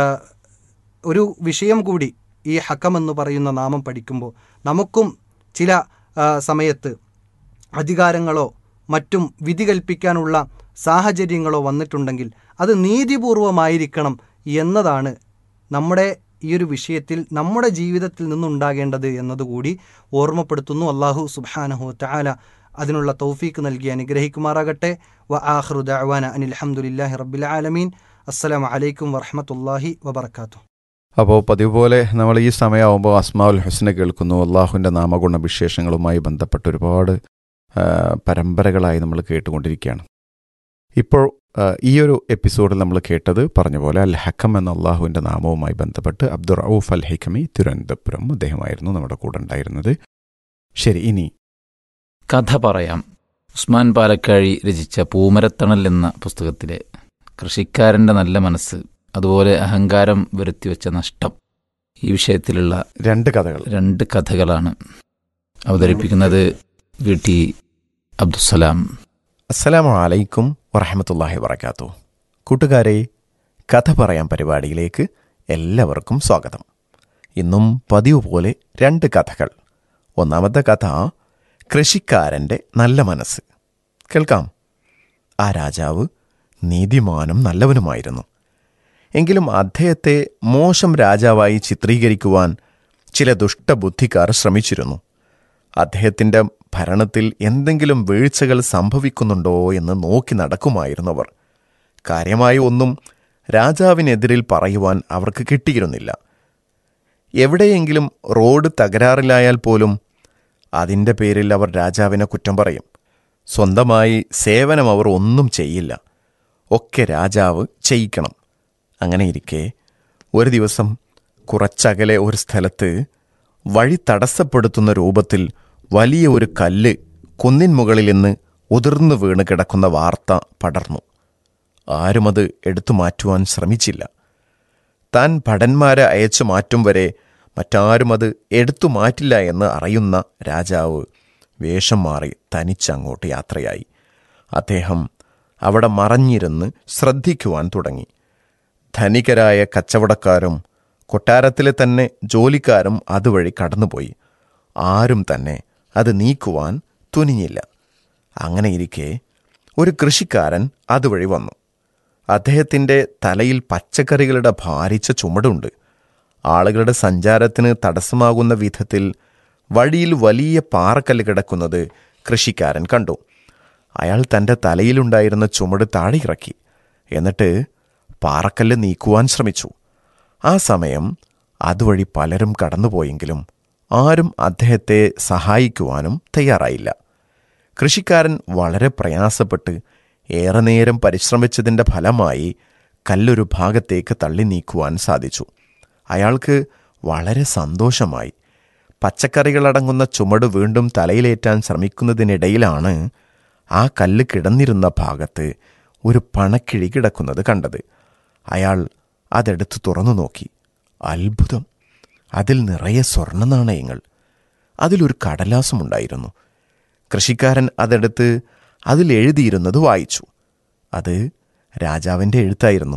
ഒരു വിഷയം കൂടി ഈ ഹക്കം എന്ന് പറയുന്ന നാമം പഠിക്കുമ്പോൾ നമുക്കും ചില ആ, സമയത്ത് അധികാരങ്ങളോ മറ്റും വിധി കൽപ്പിക്കാനുള്ള സാഹചര്യങ്ങളോ വന്നിട്ടുണ്ടെങ്കിൽ അത് നീതിപൂർവമായിരിക്കണം എന്നതാണ് നമ്മുടെ ഈ ഒരു വിഷയത്തിൽ നമ്മുടെ ജീവിതത്തിൽ നിന്നുണ്ടാകേണ്ടത് എന്നതുകൂടി ഓർമ്മപ്പെടുത്തുന്നു അള്ളാഹു സുബാനഹു താല അതിനുള്ള തൗഫീക്ക് നൽകി അനുഗ്രഹിക്കുമാറാകട്ടെ വ ആഹ്റു ദഅവാന അനിൽ അഹമ്മദില്ലാഹി റബ്ബിൽ ആലമീൻ അസ്സലാമു അലൈക്കും വറഹമത്തല്ലാഹി വബർക്കാത്തു അപ്പോൾ പതിവ് പോലെ നമ്മൾ ഈ സമയമാകുമ്പോൾ അസ്മാഉൽ ഹുസ്ന കേൾക്കുന്നു അള്ളാഹുവിൻ്റെ നാമഗുണ വിശേഷങ്ങളുമായി ബന്ധപ്പെട്ട് ഒരുപാട് ആ, പരമ്പരകളായി നമ്മൾ കേട്ടുകൊണ്ടിരിക്കുകയാണ് ഇപ്പോൾ ആ, ഈ ഒരു എപ്പിസോഡിൽ നമ്മൾ കേട്ടത് പറഞ്ഞ പോലെ അൽ ഹക്കം എന്ന അള്ളാഹുവിൻ്റെ നാമവുമായി ബന്ധപ്പെട്ട് അബ്ദുർ റൌഫ് അൽ ഹൈക്കമി തിരുവനന്തപുരം അദ്ദേഹമായിരുന്നു നമ്മുടെ കൂടെ ഉണ്ടായിരുന്നത് ശരി ഇനി കഥ പറയാം ഉസ്മാൻ പാലക്കാഴി രചിച്ച പൂമരത്തണൽ എന്ന പുസ്തകത്തിലെ കൃഷിക്കാരൻ്റെ നല്ല മനസ്സ് അതുപോലെ അഹങ്കാരം വരുത്തിവെച്ച നഷ്ടം ഈ വിഷയത്തിലുള്ള രണ്ട് കഥകൾ രണ്ട് കഥകളാണ് അവതരിപ്പിക്കുന്നത് വി ടി അബ്ദുസലാം അസ്സലാമു അലൈക്കും വറഹമത്തല്ലാഹി വറക്കാത്തു കൂട്ടുകാരെ കഥ പറയാൻ പരിപാടിയിലേക്ക് എല്ലാവർക്കും സ്വാഗതം ഇന്നും പതിവ് പോലെ രണ്ട് കഥകൾ ഒന്നാമത്തെ കഥ കൃഷിക്കാരൻ്റെ നല്ല മനസ്സ് കേൾക്കാം ആ രാജാവ് നീതിമാനും നല്ലവനുമായിരുന്നു എങ്കിലും അദ്ദേഹത്തെ മോശം രാജാവായി ചിത്രീകരിക്കുവാൻ ചില ദുഷ്ടബുദ്ധിക്കാർ ശ്രമിച്ചിരുന്നു അദ്ദേഹത്തിൻ്റെ ഭരണത്തിൽ എന്തെങ്കിലും വീഴ്ചകൾ സംഭവിക്കുന്നുണ്ടോ എന്ന് നോക്കി നടക്കുമായിരുന്നവർ കാര്യമായി ഒന്നും രാജാവിനെതിരിൽ പറയുവാൻ അവർക്ക് കിട്ടിയിരുന്നില്ല എവിടെയെങ്കിലും റോഡ് തകരാറിലായാൽ പോലും അതിൻ്റെ പേരിൽ അവർ രാജാവിനെ കുറ്റം പറയും സ്വന്തമായി സേവനം അവർ ഒന്നും ചെയ്യില്ല ഒക്കെ രാജാവ് ചെയ്യിക്കണം അങ്ങനെയിരിക്കെ ഒരു ദിവസം കുറച്ചകലെ ഒരു സ്ഥലത്ത് വഴി തടസ്സപ്പെടുത്തുന്ന രൂപത്തിൽ വലിയ ഒരു കല്ല് കുന്നിൻ മുകളിൽ നിന്ന് ഉതിർന്നു വീണ് കിടക്കുന്ന വാർത്ത പടർന്നു ആരും അത് എടുത്തു മാറ്റുവാൻ ശ്രമിച്ചില്ല താൻ ഭടന്മാരെ അയച്ചു മാറ്റും വരെ മറ്റാരും അത് എടുത്തു മാറ്റില്ല എന്ന് അറിയുന്ന രാജാവ് വേഷം മാറി തനിച്ചങ്ങോട്ട് യാത്രയായി അദ്ദേഹം അവിടെ മറഞ്ഞിരുന്ന് ശ്രദ്ധിക്കുവാൻ തുടങ്ങി ധനികരായ കച്ചവടക്കാരും കൊട്ടാരത്തിലെ തന്നെ ജോലിക്കാരും അതുവഴി കടന്നുപോയി ആരും തന്നെ അത് നീക്കുവാൻ തുനിഞ്ഞില്ല അങ്ങനെയിരിക്കെ ഒരു കൃഷിക്കാരൻ അതുവഴി വന്നു അദ്ദേഹത്തിൻ്റെ തലയിൽ പച്ചക്കറികളുടെ ഭാരിച്ച ചുമടുണ്ട് ആളുകളുടെ സഞ്ചാരത്തിന് തടസ്സമാകുന്ന വിധത്തിൽ വഴിയിൽ വലിയ പാറക്കല്ല് കിടക്കുന്നത് കൃഷിക്കാരൻ കണ്ടു അയാൾ തൻ്റെ തലയിലുണ്ടായിരുന്ന ചുമട് താഴെ ഇറക്കി എന്നിട്ട് പാറക്കല്ല് നീക്കുവാൻ ശ്രമിച്ചു ആ സമയം അതുവഴി പലരും കടന്നുപോയെങ്കിലും ആരും അദ്ദേഹത്തെ സഹായിക്കുവാനും തയ്യാറായില്ല കൃഷിക്കാരൻ വളരെ പ്രയാസപ്പെട്ട് ഏറെ നേരം പരിശ്രമിച്ചതിൻ്റെ ഫലമായി കല്ലൊരു ഭാഗത്തേക്ക് തള്ളി നീക്കുവാൻ സാധിച്ചു അയാൾക്ക് വളരെ സന്തോഷമായി പച്ചക്കറികളടങ്ങുന്ന ചുമട് വീണ്ടും തലയിലേറ്റാൻ ശ്രമിക്കുന്നതിനിടയിലാണ് ആ കല്ല് കിടന്നിരുന്ന ഭാഗത്ത് ഒരു പണക്കിഴി കിടക്കുന്നത് കണ്ടത് അയാൾ അതെടുത്ത് തുറന്നു നോക്കി അത്ഭുതം അതിൽ നിറയെ സ്വർണ്ണ നാണയങ്ങൾ അതിലൊരു കടലാസമുണ്ടായിരുന്നു കൃഷിക്കാരൻ അതെടുത്ത് അതിൽ എഴുതിയിരുന്നത് വായിച്ചു അത് രാജാവിൻ്റെ എഴുത്തായിരുന്നു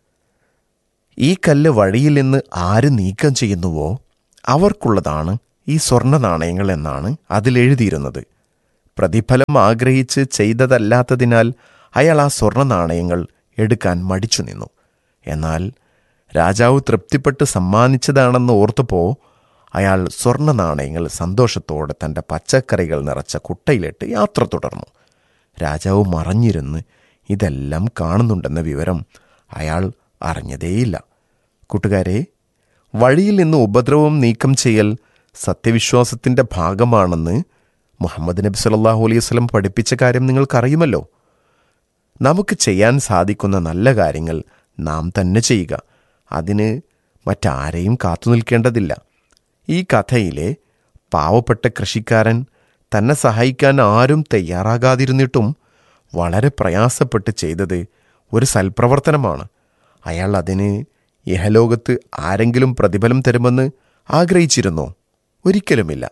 ഈ കല്ല് വഴിയിൽ നിന്ന് ആര് നീക്കം ചെയ്യുന്നുവോ അവർക്കുള്ളതാണ് ഈ സ്വർണ്ണ നാണയങ്ങൾ എന്നാണ് അതിലെഴുതിയിരുന്നത് പ്രതിഫലം ആഗ്രഹിച്ച് ചെയ്തതല്ലാത്തതിനാൽ അയാൾ ആ സ്വർണ്ണ നാണയങ്ങൾ എടുക്കാൻ മടിച്ചു നിന്നു എന്നാൽ രാജാവ് തൃപ്തിപ്പെട്ട് സമ്മാനിച്ചതാണെന്ന് ഓർത്തപ്പോൾ അയാൾ സ്വർണ്ണ നാണയങ്ങൾ സന്തോഷത്തോടെ തൻ്റെ പച്ചക്കറികൾ നിറച്ച കുട്ടയിലിട്ട് യാത്ര തുടർന്നു രാജാവ് മറഞ്ഞിരുന്ന് ഇതെല്ലാം കാണുന്നുണ്ടെന്ന വിവരം അയാൾ അറിഞ്ഞതേയില്ല കൂട്ടുകാരെ വഴിയിൽ നിന്ന് ഉപദ്രവം നീക്കം ചെയ്യൽ സത്യവിശ്വാസത്തിൻ്റെ ഭാഗമാണെന്ന് മുഹമ്മദ് നബി സല്ലല്ലാഹു അലൈഹി വസല്ലം പഠിപ്പിച്ച കാര്യം നിങ്ങൾക്കറിയുമല്ലോ നമുക്ക് ചെയ്യാൻ സാധിക്കുന്ന നല്ല കാര്യങ്ങൾ നാം തന്നെ ചെയ്യുക അതിന് മറ്റാരെയും കാത്തു നിൽക്കേണ്ടതില്ല ഈ കഥയിലെ പാവപ്പെട്ട കൃഷിക്കാരൻ തന്നെ സഹായിക്കാൻ ആരും തയ്യാറാകാതിരുന്നിട്ടും വളരെ പ്രയാസപ്പെട്ട് ചെയ്തത് ഒരു സൽപ്രവർത്തനമാണ് അയാൾ അതിന് ഇഹലോകത്ത് ആരെങ്കിലും പ്രതിഫലം തരുമെന്ന് ആഗ്രഹിച്ചിരുന്നോ ഒരിക്കലുമില്ല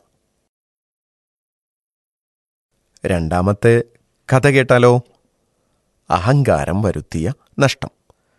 രണ്ടാമത്തെ കഥ കേട്ടാലോ അഹങ്കാരം വരുത്തിയ നഷ്ടം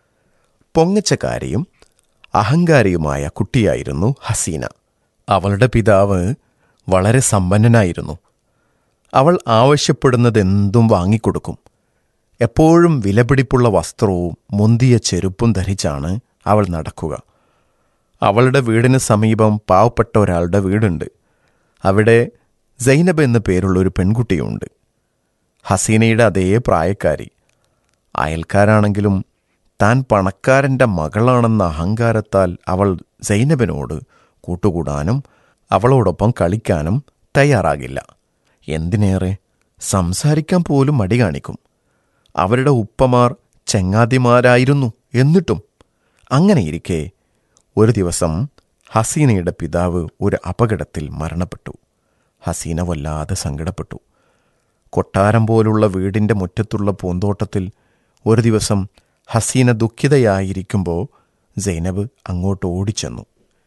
പൊങ്ങച്ചക്കാരിയും അഹങ്കാരിയുമായ കുട്ടിയായിരുന്നു ഹസീന അവളുടെ പിതാവ് വളരെ സമ്പന്നനായിരുന്നു അവൾ ആവശ്യപ്പെടുന്നതെന്തും വാങ്ങിക്കൊടുക്കും എപ്പോഴും വിലപിടിപ്പുള്ള വസ്ത്രവും മുന്തിയ ചെരുപ്പും ധരിച്ചാണ് അവൾ നടക്കുക അവളുടെ വീടിന് സമീപം പാവപ്പെട്ട ഒരാളുടെ വീടുണ്ട് അവിടെ സൈനബ് എന്ന പേരുള്ള ഒരു പെൺകുട്ടിയുണ്ട് ഹസീനയുടെ അതേ പ്രായക്കാരി അയൽക്കാരാണെങ്കിലും താൻ പണക്കാരൻ്റെ മകളാണെന്ന അഹങ്കാരത്താൽ അവൾ സൈനബിനോട് കൂട്ടുകൂടാനും അവളോടൊപ്പം കളിക്കാനും തയ്യാറാകില്ല എന്തിനേറെ സംസാരിക്കാൻ പോലും മടി കാണിക്കും അവരുടെ ഉപ്പമാർ ചെങ്ങാതിമാരായിരുന്നു എന്നിട്ടും അങ്ങനെയിരിക്കെ ഒരു ദിവസം ഹസീനയുടെ പിതാവ് ഒരു അപകടത്തിൽ മരണപ്പെട്ടു ഹസീന വല്ലാതെ സങ്കടപ്പെട്ടു കൊട്ടാരം പോലുള്ള വീടിൻ്റെ മുറ്റത്തുള്ള പൂന്തോട്ടത്തിൽ ഒരു ദിവസം ഹസീന ദുഃഖിതയായിരിക്കുമ്പോൾ സൈനബ് അങ്ങോട്ട് ഓടിച്ചെന്നു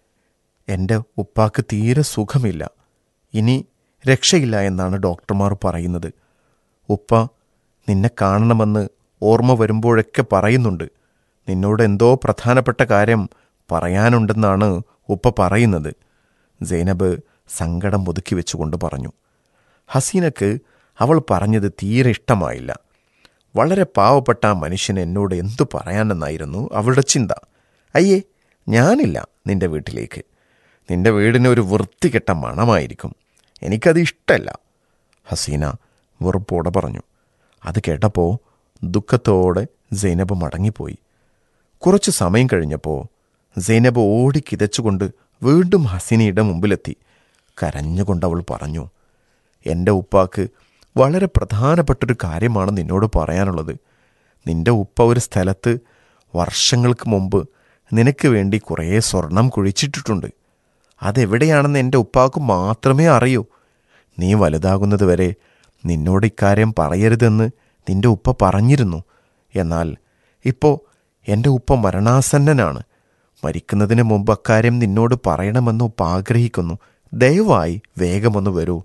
എൻ്റെ ഉപ്പാക്ക് തീരെ സുഖമില്ല ഇനി രക്ഷയില്ല എന്നാണ് ഡോക്ടർമാർ പറയുന്നത് ഉപ്പ നിന്നെ കാണണമെന്ന് ഓർമ്മ വരുമ്പോഴൊക്കെ പറയുന്നുണ്ട് നിന്നോട് എന്തോ പ്രധാനപ്പെട്ട കാര്യം പറയാനുണ്ടെന്നാണ് ഉപ്പ പറയുന്നത് സൈനബ് സങ്കടം ഒതുക്കി വെച്ചുകൊണ്ട് പറഞ്ഞു ഹസീനക്ക് അവൾ പറഞ്ഞത് തീരെ ഇഷ്ടമായില്ല വളരെ പാവപ്പെട്ട ആ മനുഷ്യൻ എന്നോട് എന്തു പറയാനെന്നായിരുന്നു അവളുടെ ചിന്ത അയ്യേ ഞാനില്ല നിന്റെ വീട്ടിലേക്ക് നിന്റെ വീടിന് ഒരു വൃത്തികെട്ട മണമായിരിക്കും എനിക്കത് ഇഷ്ടമല്ല ഹസീന വെറുപ്പോടെ പറഞ്ഞു അത് കേട്ടപ്പോൾ ദുഃഖത്തോടെ സൈനബ് മടങ്ങിപ്പോയി കുറച്ചു സമയം കഴിഞ്ഞപ്പോൾ സൈനബ് ഓടി കിതച്ചുകൊണ്ട് വീണ്ടും ഹസീനയുടെ മുമ്പിലെത്തി കരഞ്ഞുകൊണ്ട് അവൾ പറഞ്ഞു എൻ്റെ ഉപ്പാക്ക് വളരെ പ്രധാനപ്പെട്ടൊരു കാര്യമാണ് നിന്നോട് പറയാനുള്ളത് നിന്റെ ഉപ്പ ഒരു സ്ഥലത്ത് വർഷങ്ങൾക്ക് മുമ്പ് നിനക്ക് വേണ്ടി കുറേ സ്വർണം കുഴിച്ചിട്ടിട്ടുണ്ട് അതെവിടെയാണെന്ന് എൻ്റെ ഉപ്പാക്ക് മാത്രമേ അറിയൂ നീ വലുതാകുന്നത് വരെ നിന്നോട് ഇക്കാര്യം പറയരുതെന്ന് നിന്റെ ഉപ്പ പറഞ്ഞിരുന്നു എന്നാൽ ഇപ്പോൾ എൻ്റെ ഉപ്പ മരണാസന്നനാണ് മരിക്കുന്നതിന് മുമ്പ് അക്കാര്യം നിന്നോട് പറയണമെന്ന് ഉപ്പ ആഗ്രഹിക്കുന്നു ദയവായി വേഗമൊന്ന് വരൂ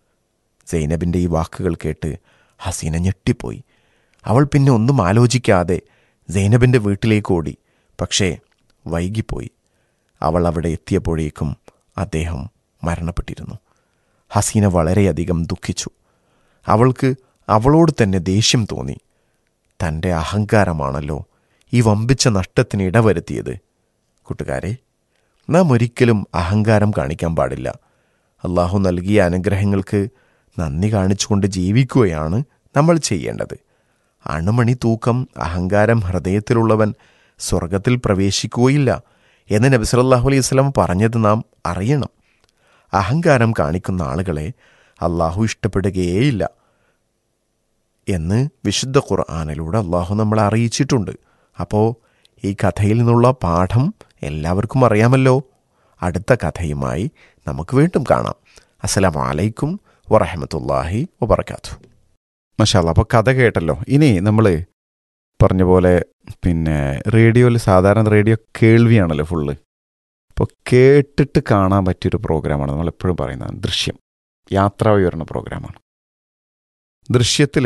സൈനബിൻ്റെ ഈ വാക്കുകൾ കേട്ട് ഹസീന ഞെട്ടിപ്പോയി അവൾ പിന്നെ ഒന്നും ആലോചിക്കാതെ സൈനബിൻ്റെ വീട്ടിലേക്ക് ഓടി പക്ഷേ വൈകിപ്പോയി അവൾ അവിടെ എത്തിയപ്പോഴേക്കും അദ്ദേഹം മരണപ്പെട്ടിരുന്നു ഹസീന വളരെയധികം ദുഃഖിച്ചു അവൾക്ക് അവളോട് തന്നെ ദേഷ്യം തോന്നി തൻ്റെ അഹങ്കാരമാണല്ലോ ഈ വമ്പിച്ച നഷ്ടത്തിന് ഇടവരുത്തിയത് കൂട്ടുകാരെ നാം ഒരിക്കലും അഹങ്കാരം കാണിക്കാൻ പാടില്ല അള്ളാഹു നൽകിയ അനുഗ്രഹങ്ങൾക്ക് നന്ദി കാണിച്ചുകൊണ്ട് ജീവിക്കുകയാണ് നമ്മൾ ചെയ്യേണ്ടത് അണുമണി തൂക്കം അഹങ്കാരം ഹൃദയത്തിലുള്ളവൻ സ്വർഗത്തിൽ പ്രവേശിക്കുകയില്ല എന്ന് നബി സല്ലല്ലാഹു അലൈഹി വസല്ലം പറഞ്ഞത് നാം അറിയണം അഹങ്കാരം കാണിക്കുന്ന ആളുകളെ അള്ളാഹു ഇഷ്ടപ്പെടുകയേയില്ല എന്ന് വിശുദ്ധ ഖുർആാനിലൂടെ അള്ളാഹു നമ്മളെ അറിയിച്ചിട്ടുണ്ട് അപ്പോൾ ഈ കഥയിൽ നിന്നുള്ള പാഠം എല്ലാവർക്കും അറിയാമല്ലോ അടുത്ത കഥയുമായി നമുക്ക് വീണ്ടും കാണാം അസ്സലാമു അലൈക്കും വറഹമത്തല്ലാഹി വബർക്കാത്തു മഷാല അപ്പോൾ കഥ കേട്ടല്ലോ ഇനി നമ്മൾ പറഞ്ഞ പോലെ പിന്നെ റേഡിയോയിൽ സാധാരണ റേഡിയോ കേൾവിയാണല്ലോ ഫുള്ള് അപ്പോൾ കേട്ടിട്ട് കാണാൻ പറ്റിയൊരു പ്രോഗ്രാമാണ് നമ്മൾ എപ്പോഴും പറയുന്നത് ദൃശ്യം യാത്രാ വിവരണ പ്രോഗ്രാമാണ് ദൃശ്യത്തിൽ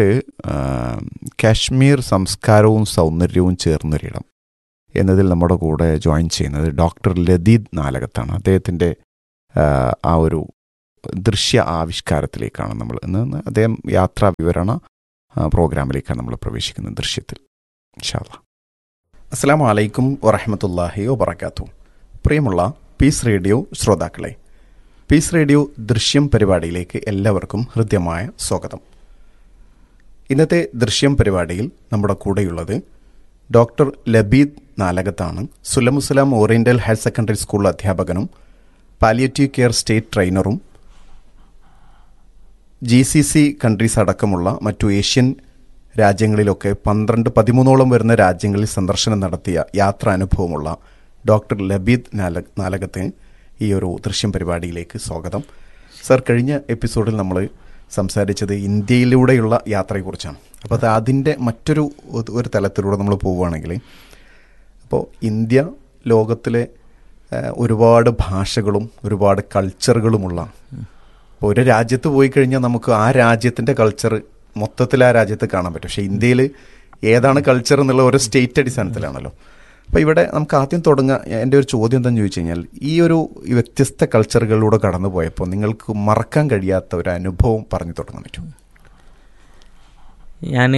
കാശ്മീർ സംസ്കാരവും സൗന്ദര്യവും ചേർന്നൊരിടം എന്നതിൽ നമ്മുടെ കൂടെ ജോയിൻ ചെയ്യുന്നത് ഡോക്ടർ ലതീദ് നാലകത്താണ് അദ്ദേഹത്തിൻ്റെ ആ, ആ ഒരു ദൃശ്യ ആവിഷ്കാരത്തിലേക്കാണ് നമ്മൾ ഇന്ന് അദ്ദേഹം യാത്രാ വിവരണ ആ, പ്രോഗ്രാമിലേക്കാണ് നമ്മൾ പ്രവേശിക്കുന്നത് ദൃശ്യത്തിൽ ഇൻഷാല്ലാ അസ്സാം വലൈക്കും വറഹമത്തല്ലാഹി വബർക്കാത്തു പ്രിയമുള്ള പീസ് റേഡിയോ ശ്രോതാക്കളെ പീസ് റേഡിയോ ദൃശ്യം പരിപാടിയിലേക്ക് എല്ലാവർക്കും ഹൃദ്യമായ സ്വാഗതം ഇന്നത്തെ ദൃശ്യം പരിപാടിയിൽ നമ്മുടെ കൂടെയുള്ളത് ഡോക്ടർ ലബീദ് നാലകത്താണ് Sullamussalam oriental higher secondary school അധ്യാപകനും പാലിയേറ്റീവ് കെയർ സ്റ്റേറ്റ് ട്രെയിനറും ജി സി സി കൺട്രീസ് അടക്കമുള്ള മറ്റു ഏഷ്യൻ രാജ്യങ്ങളിലൊക്കെ പന്ത്രണ്ട് പതിമൂന്നോളം വരുന്ന രാജ്യങ്ങളിൽ സന്ദർശനം നടത്തിയ യാത്രാ അനുഭവമുള്ള ഡോക്ടർ ലബീദ് നാല നാലകത്തിന് ഈ ഒരു ദൃശ്യം പരിപാടിയിലേക്ക് സ്വാഗതം സർ കഴിഞ്ഞ എപ്പിസോഡിൽ നമ്മൾ സംസാരിച്ചത് ഇന്ത്യയിലൂടെയുള്ള യാത്രയെക്കുറിച്ചാണ് അപ്പോൾ അത് അതിൻ്റെ മറ്റൊരു ഒരു തലത്തിലൂടെ നമ്മൾ പോവുകയാണെങ്കിൽ അപ്പോൾ ഇന്ത്യ ലോകത്തിലെ ഏഹ്, ഒരുപാട് ഭാഷകളും ഒരുപാട് കൾച്ചറുകളുമുള്ള ഇപ്പോൾ ഒരു രാജ്യത്ത് പോയി കഴിഞ്ഞാൽ നമുക്ക് ആ രാജ്യത്തിൻ്റെ കൾച്ചർ മൊത്തത്തിൽ ആ രാജ്യത്ത് കാണാൻ പറ്റും പക്ഷേ ഇന്ത്യയിൽ ഏതാണ് കൾച്ചർ എന്നുള്ള ഒരു സ്റ്റേറ്റ് അടിസ്ഥാനത്തിലാണല്ലോ അപ്പോൾ ഇവിടെ നമുക്ക് ആദ്യം തുടങ്ങുക എൻ്റെ ഒരു ചോദ്യം എന്താണെന്ന് ചോദിച്ചു കഴിഞ്ഞാൽ ഈ ഒരു ഈ വ്യത്യസ്ത കൾച്ചറുകളിലൂടെ കടന്നു പോയപ്പോൾ നിങ്ങൾക്ക് മറക്കാൻ കഴിയാത്ത ഒരു അനുഭവം പറഞ്ഞു തുടങ്ങാൻ പറ്റും ഞാൻ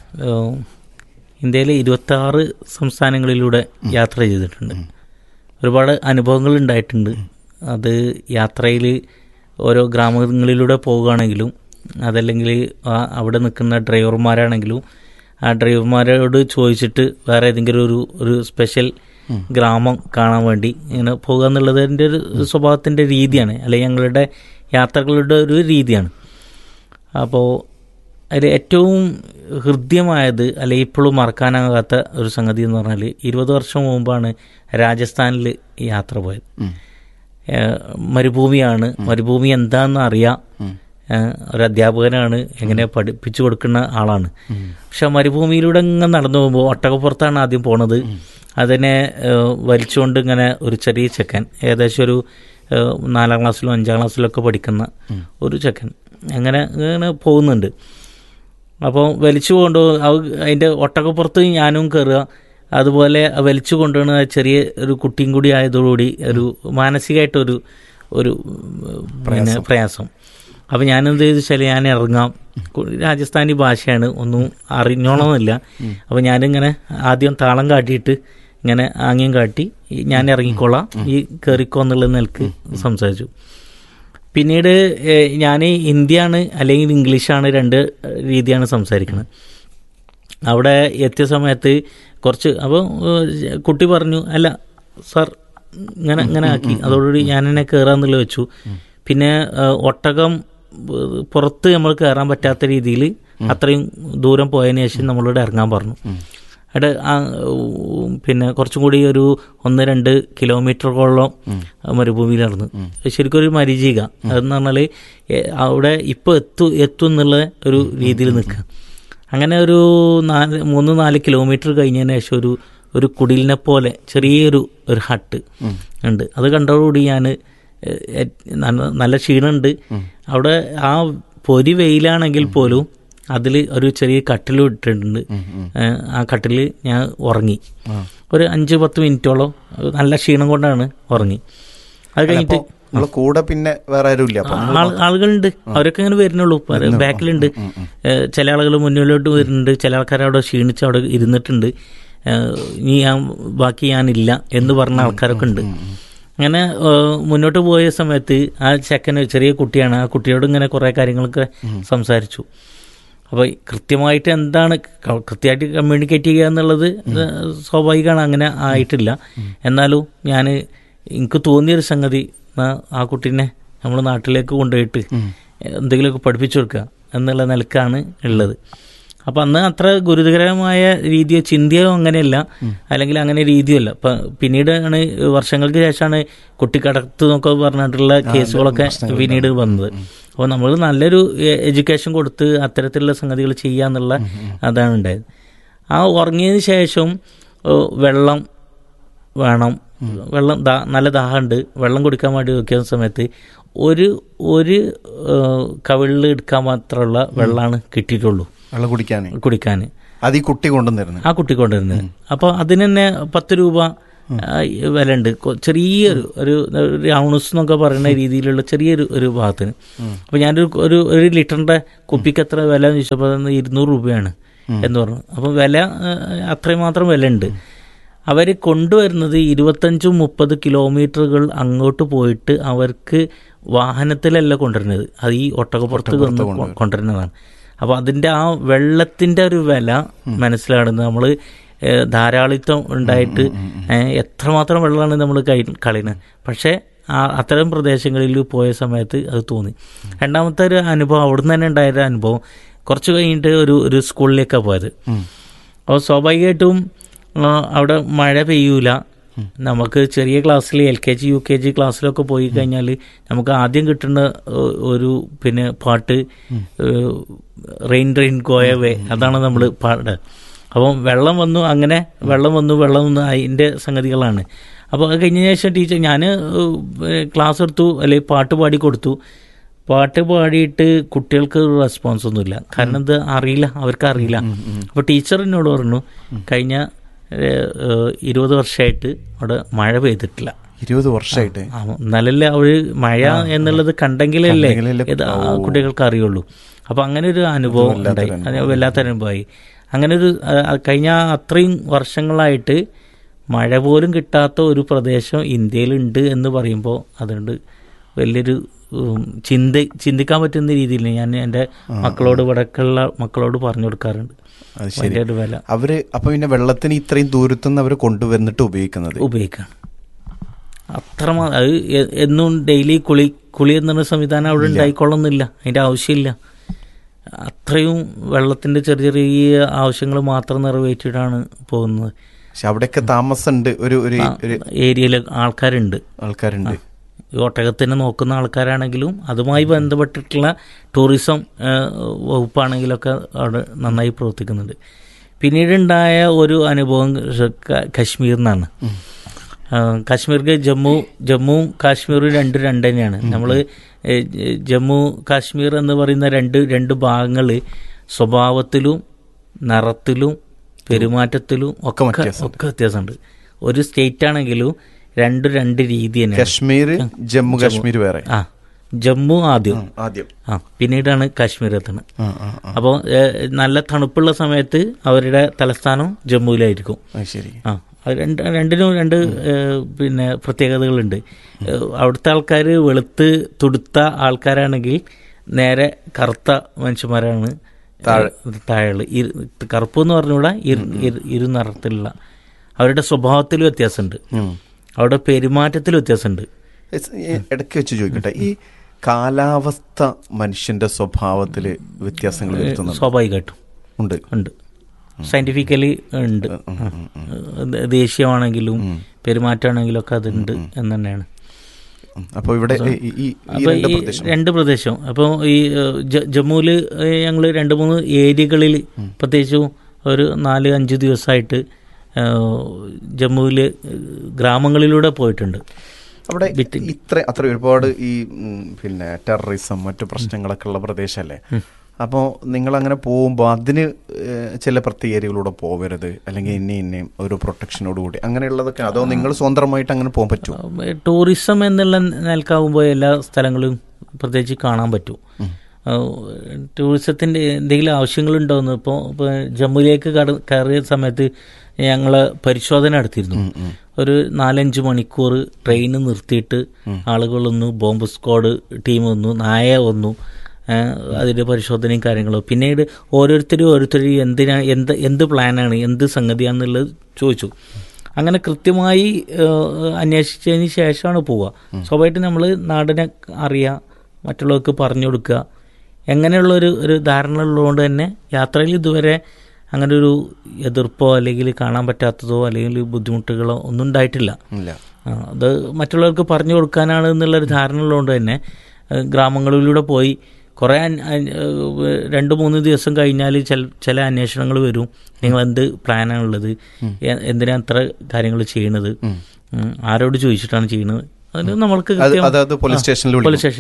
ഇന്ത്യയിലെ ഇരുപത്തി ആറ് സംസ്ഥാനങ്ങളിലൂടെ യാത്ര ചെയ്തിട്ടുണ്ട് ഒരുപാട് അനുഭവങ്ങൾ ഉണ്ടായിട്ടുണ്ട് അത് യാത്രയിൽ ഓരോ ഗ്രാമങ്ങളിലൂടെ പോവുകയാണെങ്കിലും അതല്ലെങ്കിൽ ആ അവിടെ നിൽക്കുന്ന ഡ്രൈവർമാരാണെങ്കിലും ആ ഡ്രൈവർമാരോട് ചോദിച്ചിട്ട് വേറെ ഏതെങ്കിലും ഒരു ഒരു സ്പെഷ്യൽ ഗ്രാമം കാണാൻ വേണ്ടി ഇങ്ങനെ പോകുക എന്നുള്ളത് എൻ്റെ ഒരു സ്വഭാവത്തിൻ്റെ രീതിയാണ് അല്ലെങ്കിൽ ഞങ്ങളുടെ യാത്രകളുടെ ഒരു രീതിയാണ് അപ്പോൾ അതിൽ ഏറ്റവും ഹൃദ്യമായത് അല്ലെങ്കിൽ ഇപ്പോഴും മറക്കാനാകാത്ത ഒരു സംഗതി എന്ന് പറഞ്ഞാൽ ഇരുപത് വർഷം മുമ്പാണ് രാജസ്ഥാനിൽ യാത്ര പോയത് ഏഹ് മരുഭൂമിയാണ് മരുഭൂമി എന്താണെന്ന് അറിയാം ഏഹ് ഒരു അധ്യാപകനാണ് എങ്ങനെ പഠിപ്പിച്ചു കൊടുക്കുന്ന ആളാണ് പക്ഷെ മരുഭൂമിയിലൂടെ ഇങ്ങനെ നടന്നു പോകുമ്പോൾ ഒട്ടകപ്പുറത്താണ് ആദ്യം പോണത് അതിനെ ഏഹ് വലിച്ചുകൊണ്ട് ഇങ്ങനെ ഒരു ചെറിയ ചെക്കൻ ഏകദേശം ഒരു ഏഹ് നാലാം ക്ലാസ്സിലും അഞ്ചാം ക്ലാസ്സിലൊക്കെ പഠിക്കുന്ന ഒരു ചെക്കൻ അങ്ങനെ ഇങ്ങനെ പോകുന്നുണ്ട് അപ്പോൾ വലിച്ചു കൊണ്ടു അതിൻ്റെ ഒട്ടകപ്പുറത്ത് ഞാനും കയറുക അതുപോലെ ആ വലിച്ചു കൊണ്ടുവന്ന ചെറിയ ഒരു കുട്ടിയും കൂടി ആയതോടുകൂടി ഒരു മാനസികമായിട്ടൊരു ഒരു പിന്നെ പ്രയാസം അപ്പം ഞാനെന്ത് ചെയ്തു വെച്ചാൽ ഞാൻ ഇറങ്ങാം കു- രാജസ്ഥാനി ഭാഷയാണ് ഒന്നും അറിഞ്ഞോളന്നില്ല അപ്പം ഞാനിങ്ങനെ ആദ്യം താളം കാട്ടിയിട്ട് ഇങ്ങനെ ആംഗ്യം കാട്ടി ഈ ഞാൻ ഇറങ്ങിക്കോളാം ഈ കയറിക്കോ എന്നുള്ള നിലക്ക് സംസാരിച്ചു പിന്നീട് ഞാൻ ഹിന്ദിയാണ് അല്ലെങ്കിൽ ഇംഗ്ലീഷാണ് രണ്ട് രീതിയാണ് സംസാരിക്കുന്നത് അവിടെ എത്തിയ സമയത്ത് കുറച്ച് അപ്പോൾ കുട്ടി പറഞ്ഞു അല്ല സാർ ഇങ്ങനെ ഇങ്ങനെ ആക്കി അതോടുകൂടി ഞാൻ എന്നെ കയറാന്നുള്ള വെച്ചു പിന്നെ ഏഹ്, ഒട്ടകം ഏഹ്, പുറത്ത് നമ്മൾ കയറാൻ പറ്റാത്ത രീതിയിൽ അത്രയും ദൂരം പോയതിന് ശേഷം നമ്മളോട് ഇറങ്ങാൻ പറഞ്ഞു അവിടെ ആ, ഉം, പിന്നെ കുറച്ചും കൂടി ഒരു ഒന്ന് രണ്ട് കിലോമീറ്ററുകളോളം മരുഭൂമിയിൽ നടന്നു ശരിക്കും ഒരു മരീചിക അതെന്ന് പറഞ്ഞാൽ അവിടെ ഇപ്പോൾ എത്തു എത്തും എന്നുള്ള ഒരു രീതിയിൽ നിൽക്കുക അങ്ങനെ ഒരു നാല് മൂന്ന് നാല് കിലോമീറ്റർ കഴിഞ്ഞതിന് ശേഷം ഒരു ഒരു കുടിലിനെ പോലെ ചെറിയൊരു ഒരു ഹട്ട് ഉണ്ട് അത് കണ്ടതോടുകൂടി ഞാൻ നല്ല നല്ല ക്ഷീണമുണ്ട് അവിടെ ആ പൊരി വെയിലാണെങ്കിൽ പോലും അതിൽ ഒരു ചെറിയ കട്ടിൽ ഇട്ടിട്ടുണ്ട് ഏഹ് ആ കട്ടിൽ ഞാൻ ഉറങ്ങി ഒരു അഞ്ച് പത്ത് മിനിറ്റോളം നല്ല ക്ഷീണം കൊണ്ടാണ് ഉറങ്ങി അത് കഴിഞ്ഞിട്ട് നമ്മൾ കൂടെ പിന്നെ വേറെ ആരും ഇല്ല അപ്പം ആൾ- ആളുകളുണ്ട് അവരൊക്കെ ഇങ്ങനെ വരുന്നുള്ളൂ പല- ബാക്കിലുണ്ട് ഏഹ് ചില ആളുകൾ മുന്നിലോട്ട് വരുന്നുണ്ട് ചില ആൾക്കാർ അവിടെ ക്ഷീണിച്ച് അവിടെ ഇരുന്നിട്ടുണ്ട് ഏഹ് ഇനി ഞാൻ ബാക്കി ഞാനില്ല എന്ന് പറഞ്ഞ ആൾക്കാരൊക്കെ ഉണ്ട് അങ്ങനെ ഏഹ് മുന്നോട്ട് പോയ സമയത്ത് ആ ചെക്കന് ചെറിയ കുട്ടിയാണ് ആ കുട്ടിയോട് ഇങ്ങനെ കുറേ കാര്യങ്ങളൊക്കെ സംസാരിച്ചു അപ്പോൾ കൃത്യമായിട്ട് എന്താണ് ക- കൃത്യമായിട്ട് കമ്മ്യൂണിക്കേറ്റ് ചെയ്യുക എന്നുള്ളത് ഇത് സ്വാഭാവികമാണ് അങ്ങനെ ആയിട്ടില്ല എന്നാലും ഞാൻ എനിക്ക് തോന്നിയൊരു സംഗതി ന- ആ കുട്ടീനെ നമ്മൾ നാട്ടിലേക്ക് കൊണ്ടുപോയിട്ട് എന്തെങ്കിലുമൊക്കെ പഠിപ്പിച്ചു കൊടുക്കുക എന്നുള്ള നിലക്കാണ് ഉള്ളത് അപ്പം അന്ന് അത്ര ഗുരുതരമായ രീതിയോ ചിന്തയോ അങ്ങനെയല്ല അല്ലെങ്കിൽ അങ്ങനെ രീതിയല്ല ഇപ്പം പിന്നീടാണ് വർഷങ്ങൾക്ക് ശേഷമാണ് കുട്ടിക്കടത്ത് എന്നൊക്കെ പറഞ്ഞിട്ടുള്ള കേസുകളൊക്കെ പിന്നീട് വന്നത് അപ്പോൾ നമ്മൾ നല്ലൊരു എഡ്യൂക്കേഷൻ കൊടുത്ത് അത്തരത്തിലുള്ള സംഗതികൾ ചെയ്യുക എന്നുള്ള അതാണ് ഉണ്ടായത് ആ ഉറങ്ങിയതിന് ശേഷം ഏ, വെള്ളം വേണം വെള്ളം ദാ നല്ല ദാഹമുണ്ട് വെള്ളം കുടിക്കാൻ വേണ്ടി നോക്കിയ സമയത്ത് ഒരു ഒരു കവിളിൽ എടുക്കാൻ മാത്രമുള്ള വെള്ളമാണ് കിട്ടിയിട്ടുള്ളൂ വെള്ളം കുടിക്കാനേ കുടിക്കാൻ അത് ഈ കുട്ടി കൊണ്ടുവന്നിരുന്നു ആ കുട്ടി കൊണ്ടുവരുന്നത് അപ്പോൾ അതിന് തന്നെ പത്ത് രൂപ ആ, വില ഉണ്ട് കൊ- ചെറിയൊരു ഒരു ഒരു ഔണസ് എന്നൊക്കെ പറയുന്ന രീതിയിലുള്ള ചെറിയൊരു ഒരു ഭാഗത്തിന് അപ്പോൾ ഞാനൊരു ഒരു ഒരു ലിറ്ററിൻ്റെ കുപ്പിക്ക് എത്ര വില എന്ന് ചോദിച്ചപ്പോൾ അത് ഇരുന്നൂറ് രൂപയാണ് എന്ന് പറഞ്ഞു അപ്പോൾ വില ആ, അത്രയും മാത്രം വില ഉണ്ട് അവർ കൊണ്ടുവരുന്നത് ഇരുപത്തഞ്ചും മുപ്പത് കിലോമീറ്ററുകൾ അങ്ങോട്ട് പോയിട്ട് അവർക്ക് വാഹനത്തിലല്ല കൊണ്ടുവരുന്നത് അത് ഈ ഒട്ടകപ്പുറത്ത് വന്ന് കൊ- കൊണ്ടുവരുന്നതാണ് അപ്പോൾ അതിൻ്റെ ആ വെള്ളത്തിൻ്റെ ഒരു വില മനസ്സിലാകുന്നത് നമ്മൾ ധാരാളിത്തം ഉണ്ടായിട്ട് ഏഹ്, എത്രമാത്രം വെള്ളമാണ് നമ്മൾ കൈ കളയുന്നത് പക്ഷേ ആ അത്തരം പ്രദേശങ്ങളിൽ പോയ സമയത്ത് അത് തോന്നി രണ്ടാമത്തെ ഒരു അനുഭവം അവിടുന്ന് തന്നെ ഉണ്ടായ ഒരു അനുഭവം കുറച്ച് കഴിഞ്ഞിട്ട് ഒരു ഒരു സ്കൂളിലേക്കാണ് പോയത് അപ്പോൾ സ്വാഭാവികമായിട്ടും ആ, അവിടെ മഴ പെയ്യൂല നമുക്ക് ചെറിയ ക്ലാസ്സിൽ L K G U K G ക്ലാസ്സിലൊക്കെ പോയി കഴിഞ്ഞാൽ നമുക്ക് ആദ്യം കിട്ടുന്ന ഒ- ഒരു പിന്നെ പാട്ട് റെയിൻ റെയിൻ ഗോയവേ അതാണ് നമ്മൾ പാടുക അപ്പം വെള്ളം വന്നു അങ്ങനെ വെള്ളം വന്നു വെള്ളം വന്നു അതിൻ്റെ സംഗതികളാണ് അപ്പോൾ അത് കഴിഞ്ഞ ശേഷം ടീച്ചർ ഞാൻ ക്ലാസ് എടുത്തു അല്ലെങ്കിൽ പാട്ട് പാടി കൊടുത്തു പാട്ട് പാടിയിട്ട് കുട്ടികൾക്ക് ഒരു റെസ്പോൺസ് ഒന്നുമില്ല കാരണം ഇത് അറിയില്ല അവർക്ക് അറിയില്ല അപ്പോൾ ടീച്ചർ എന്നോട് പറഞ്ഞു കഴിഞ്ഞ ഏഹ്, ഏഹ്, ഇരുപത് വർഷമായിട്ട് അവിടെ മഴ പെയ്തിട്ടില്ല ഇരുപത് വർഷമായിട്ട് ആ, എന്നാലല്ലേ അവര് മഴ എന്നുള്ളത് കണ്ടെങ്കിലല്ലേ കണ്ടെങ്കിലല്ലേ ഇത് ആ കുട്ടികൾക്ക് അറിയുള്ളൂ അപ്പൊ അങ്ങനെ ഒരു അനുഭവം ഉണ്ടായി അത് വല്ലാത്തൊരു അനുഭവമായി അങ്ങനെ ഒരു ആ, ആ, കഴിഞ്ഞ അത്രയും വർഷങ്ങളായിട്ട് മഴ പോലും കിട്ടാത്ത ഒരു പ്രദേശം ഇന്ത്യയിലുണ്ട് എന്ന് പറയുമ്പോൾ അതുകൊണ്ട് വലിയൊരു ഉം, ചിന്ത ചിന്തിക്കാൻ പറ്റുന്ന രീതിയിൽ ഞാൻ എൻ്റെ മക്കളോട് ഇവിടേക്കുള്ള മക്കളോട് പറഞ്ഞു കൊടുക്കാറുണ്ട് അത് ശരി വലിയൊരു വില അവര് അപ്പൊ പിന്നെ വെള്ളത്തിന് ഇത്രയും ദൂരത്തുനിന്ന് അവർ കൊണ്ടുവന്നിട്ട് ഉപയോഗിക്കുന്നത് ഉപയോഗിക്കണം അത്ര മാ- അത് എ- എന്നും ഡെയിലി കുളി കുളി എന്നുള്ള സംവിധാനം അവിടെ ഉണ്ടായിക്കൊള്ളുന്നില്ല അതിന്റെ ആവശ്യമില്ല അത്രയും വെള്ളത്തിന്റെ ചെറിയ ചെറിയ ആവശ്യങ്ങൾ മാത്രം നിറവേറ്റിയിട്ടാണ് പോകുന്നത് പക്ഷെ അവിടെയൊക്കെ താമസമുണ്ട് ഒരു ഒരു ഒരു ഏരിയയിൽ ആൾക്കാരുണ്ട് ആൾക്കാരുണ്ട് ഈ ഒട്ടകത്തിനെ നോക്കുന്ന ആൾക്കാരാണെങ്കിലും അതുമായി ബന്ധപ്പെട്ടിട്ടുള്ള ടൂറിസം ആ, വകുപ്പാണെങ്കിലൊക്കെ അവിടെ നന്നായി പ്രവർത്തിക്കുന്നുണ്ട് പിന്നീടുണ്ടായ ഒരു അനുഭവം ക- കശ്മീരിൽ നിന്നാണ് ആ, കാശ്മീർക്ക് ജമ്മു ജമ്മുവും കാശ്മീരും രണ്ട് രണ്ട് തന്നെയാണ് നമ്മൾ ജമ്മു കാശ്മീർ എന്ന് പറയുന്ന രണ്ട് രണ്ട് ഭാഗങ്ങൾ സ്വഭാവത്തിലും നിറത്തിലും പെരുമാറ്റത്തിലും ഒക്കെ ഒക്കെ വ്യത്യാസമുണ്ട് ഒരു സ്റ്റേറ്റ് ആണെങ്കിലും രണ്ട് രണ്ട് രീതി തന്നെയാണ് കശ്മീർ ജമ്മു കാശ്മീർ വേറെ ആ ജമ്മു ആദ്യം ആദ്യം ആ പിന്നീടാണ് കാശ്മീർ എത്തുന്നത് ആ, ആ, ആ. അപ്പോൾ നല്ല തണുപ്പുള്ള സമയത്ത് അവരുടെ തലസ്ഥാനം ജമ്മുവിലായിരിക്കും അത് ശരി ആ അത് രണ്ട് രണ്ടിനും രണ്ട് ഏഹ്, പിന്നെ പ്രത്യേകതകളുണ്ട് ഏഹ്, അവിടുത്തെ ആൾക്കാർ വെളുത്ത് തുടുത്ത ആൾക്കാരാണെങ്കിൽ നേരെ കറുത്ത മനുഷ്യന്മാരാണ് താഴെ കറുപ്പ് എന്ന് പറഞ്ഞുകൂടാ ഇരു- ഇരു- ഇരുനിറത്തിലുള്ള അവരുടെ സ്വഭാവത്തിൽ വ്യത്യാസമുണ്ട് ഉം. അവരുടെ പെരുമാറ്റത്തിൽ വ്യത്യാസമുണ്ട് എസ്- ഈ ഇടയ്ക്ക് വെച്ച് ചോദിക്കട്ടെ ഈ കാലാവസ്ഥ മനുഷ്യന്റെ സ്വഭാവത്തില് വ്യത്യാസങ്ങൾ വരുത്തുന്നുണ്ട് സ്വാഭാവികമായിട്ടും ഉണ്ട് ഉണ്ട് സയന്റിഫിക്കലി ഉണ്ട് ആ. ദേശീയമാണെങ്കിലും പെരുമാറ്റമാണെങ്കിലും ഒക്കെ അതുണ്ട് എന്ന് തന്നെയാണ് ഉം. അപ്പൊ ഇവിടെ ഈ- ഈ- ഈ അപ്പൊ രണ്ട് ഈ പ്രദേശം രണ്ട് പ്രദേശം അപ്പോൾ ഈ ഏഹ്, ജ- ജമ്മുവിൽ ഞങ്ങൾ രണ്ട് മൂന്ന് ഏരിയകളിൽ പ്രത്യേകിച്ചും ഒരു നാല് അഞ്ച് ദിവസമായിട്ട് ജമ്മുവിൽ ഗ്രാമങ്ങളിലൂടെ പോയിട്ടുണ്ട് അവിടെ വിറ്റ് ഇത്ര അത്ര ഒരുപാട് ഈ ഉം, പിന്നെ ടെററിസം മറ്റു പ്രശ്നങ്ങളൊക്കെ ഉള്ള പ്രദേശമല്ലേ അപ്പോൾ നിങ്ങൾ അങ്ങനെ പോകുമ്പോൾ അതിന് ഏഹ്, ചില പ്രത്യേക ഏരിയകളിലൂടെ പോകരുത് അല്ലെങ്കിൽ ഇന്ന ഇന്നയും ഒരു പ്രൊട്ടക്ഷനോട് കൂടി അങ്ങനെയുള്ളതൊക്കെ അതോ നിങ്ങൾ സ്വന്തമായിട്ട് അങ്ങനെ പോകാൻ പറ്റുമോ ടൂറിസം എന്നുള്ള നിലക്കാവുമ്പോൾ എല്ലാ സ്ഥലങ്ങളും പ്രത്യേകിച്ച് കാണാൻ പറ്റും ടൂറിസത്തിൻ്റെ എന്തെങ്കിലും ആവശ്യങ്ങളുണ്ടോയെന്ന് ഇപ്പോൾ ഇപ്പോൾ ജമ്മുവിലേക്ക് കട കയറിയ സമയത്ത് ഞങ്ങൾ പരിശോധന നടത്തിയിരുന്നു ഒരു നാലഞ്ച് മണിക്കൂർ ട്രെയിൻ നിർത്തിയിട്ട് ആളുകൾ വന്നു ബോംബ് സ്ക്വാഡ് ടീം വന്നു നായ വന്നു ഏഹ് അതിൻ്റെ പരിശോധനയും കാര്യങ്ങളും പിന്നീട് ഓരോരുത്തരും ഓരോരുത്തരും എന്തിനാ എന്ത് എന്ത് പ്ലാനാണ് എന്ത് സംഗതിയാണെന്നുള്ളത് ചോദിച്ചു അങ്ങനെ കൃത്യമായി ഏഹ്, അന്വേഷിച്ചതിന് ശേഷമാണ് പോവുക സ്വാഭാവികമായിട്ടും നമ്മൾ നാടിനെ അറിയുക മറ്റുള്ളവർക്ക് പറഞ്ഞു കൊടുക്കുക എങ്ങനെയുള്ള ഒരു ഒരു ധാരണ ഉള്ളതുകൊണ്ട് തന്നെ യാത്രയിൽ ഇതുവരെ അങ്ങനെ ഒരു എതിർപ്പോ അല്ലെങ്കിൽ കാണാൻ പറ്റാത്തതോ അല്ലെങ്കിൽ ബുദ്ധിമുട്ടുകളോ ഒന്നും ഉണ്ടായിട്ടില്ല ഇല്ല ആ, അത് മറ്റുള്ളവർക്ക് പറഞ്ഞു കൊടുക്കാനാണ് എന്നുള്ളൊരു ധാരണ ഉള്ളതുകൊണ്ട് തന്നെ ഏഹ്, ഗ്രാമങ്ങളിലൂടെ പോയി കുറേ അൻ- അൻ- ഏഹ്, രണ്ട് മൂന്ന് ദിവസം കഴിഞ്ഞാൽ ചില ചില അന്വേഷണങ്ങൾ വരും നിങ്ങൾ എന്ത് പ്ലാനാണുള്ളത് എ- എന്തിനാ അത്ര കാര്യങ്ങൾ ചെയ്യണത് ഉം, ആരോട് ചോദിച്ചിട്ടാണ് ചെയ്യുന്നത് അതിന് നമ്മൾക്ക് അത് കൃത്യം- അതായത് പോലീസ് ആ, സ്റ്റേഷനിൽ പോലീസ് വിളിക്കും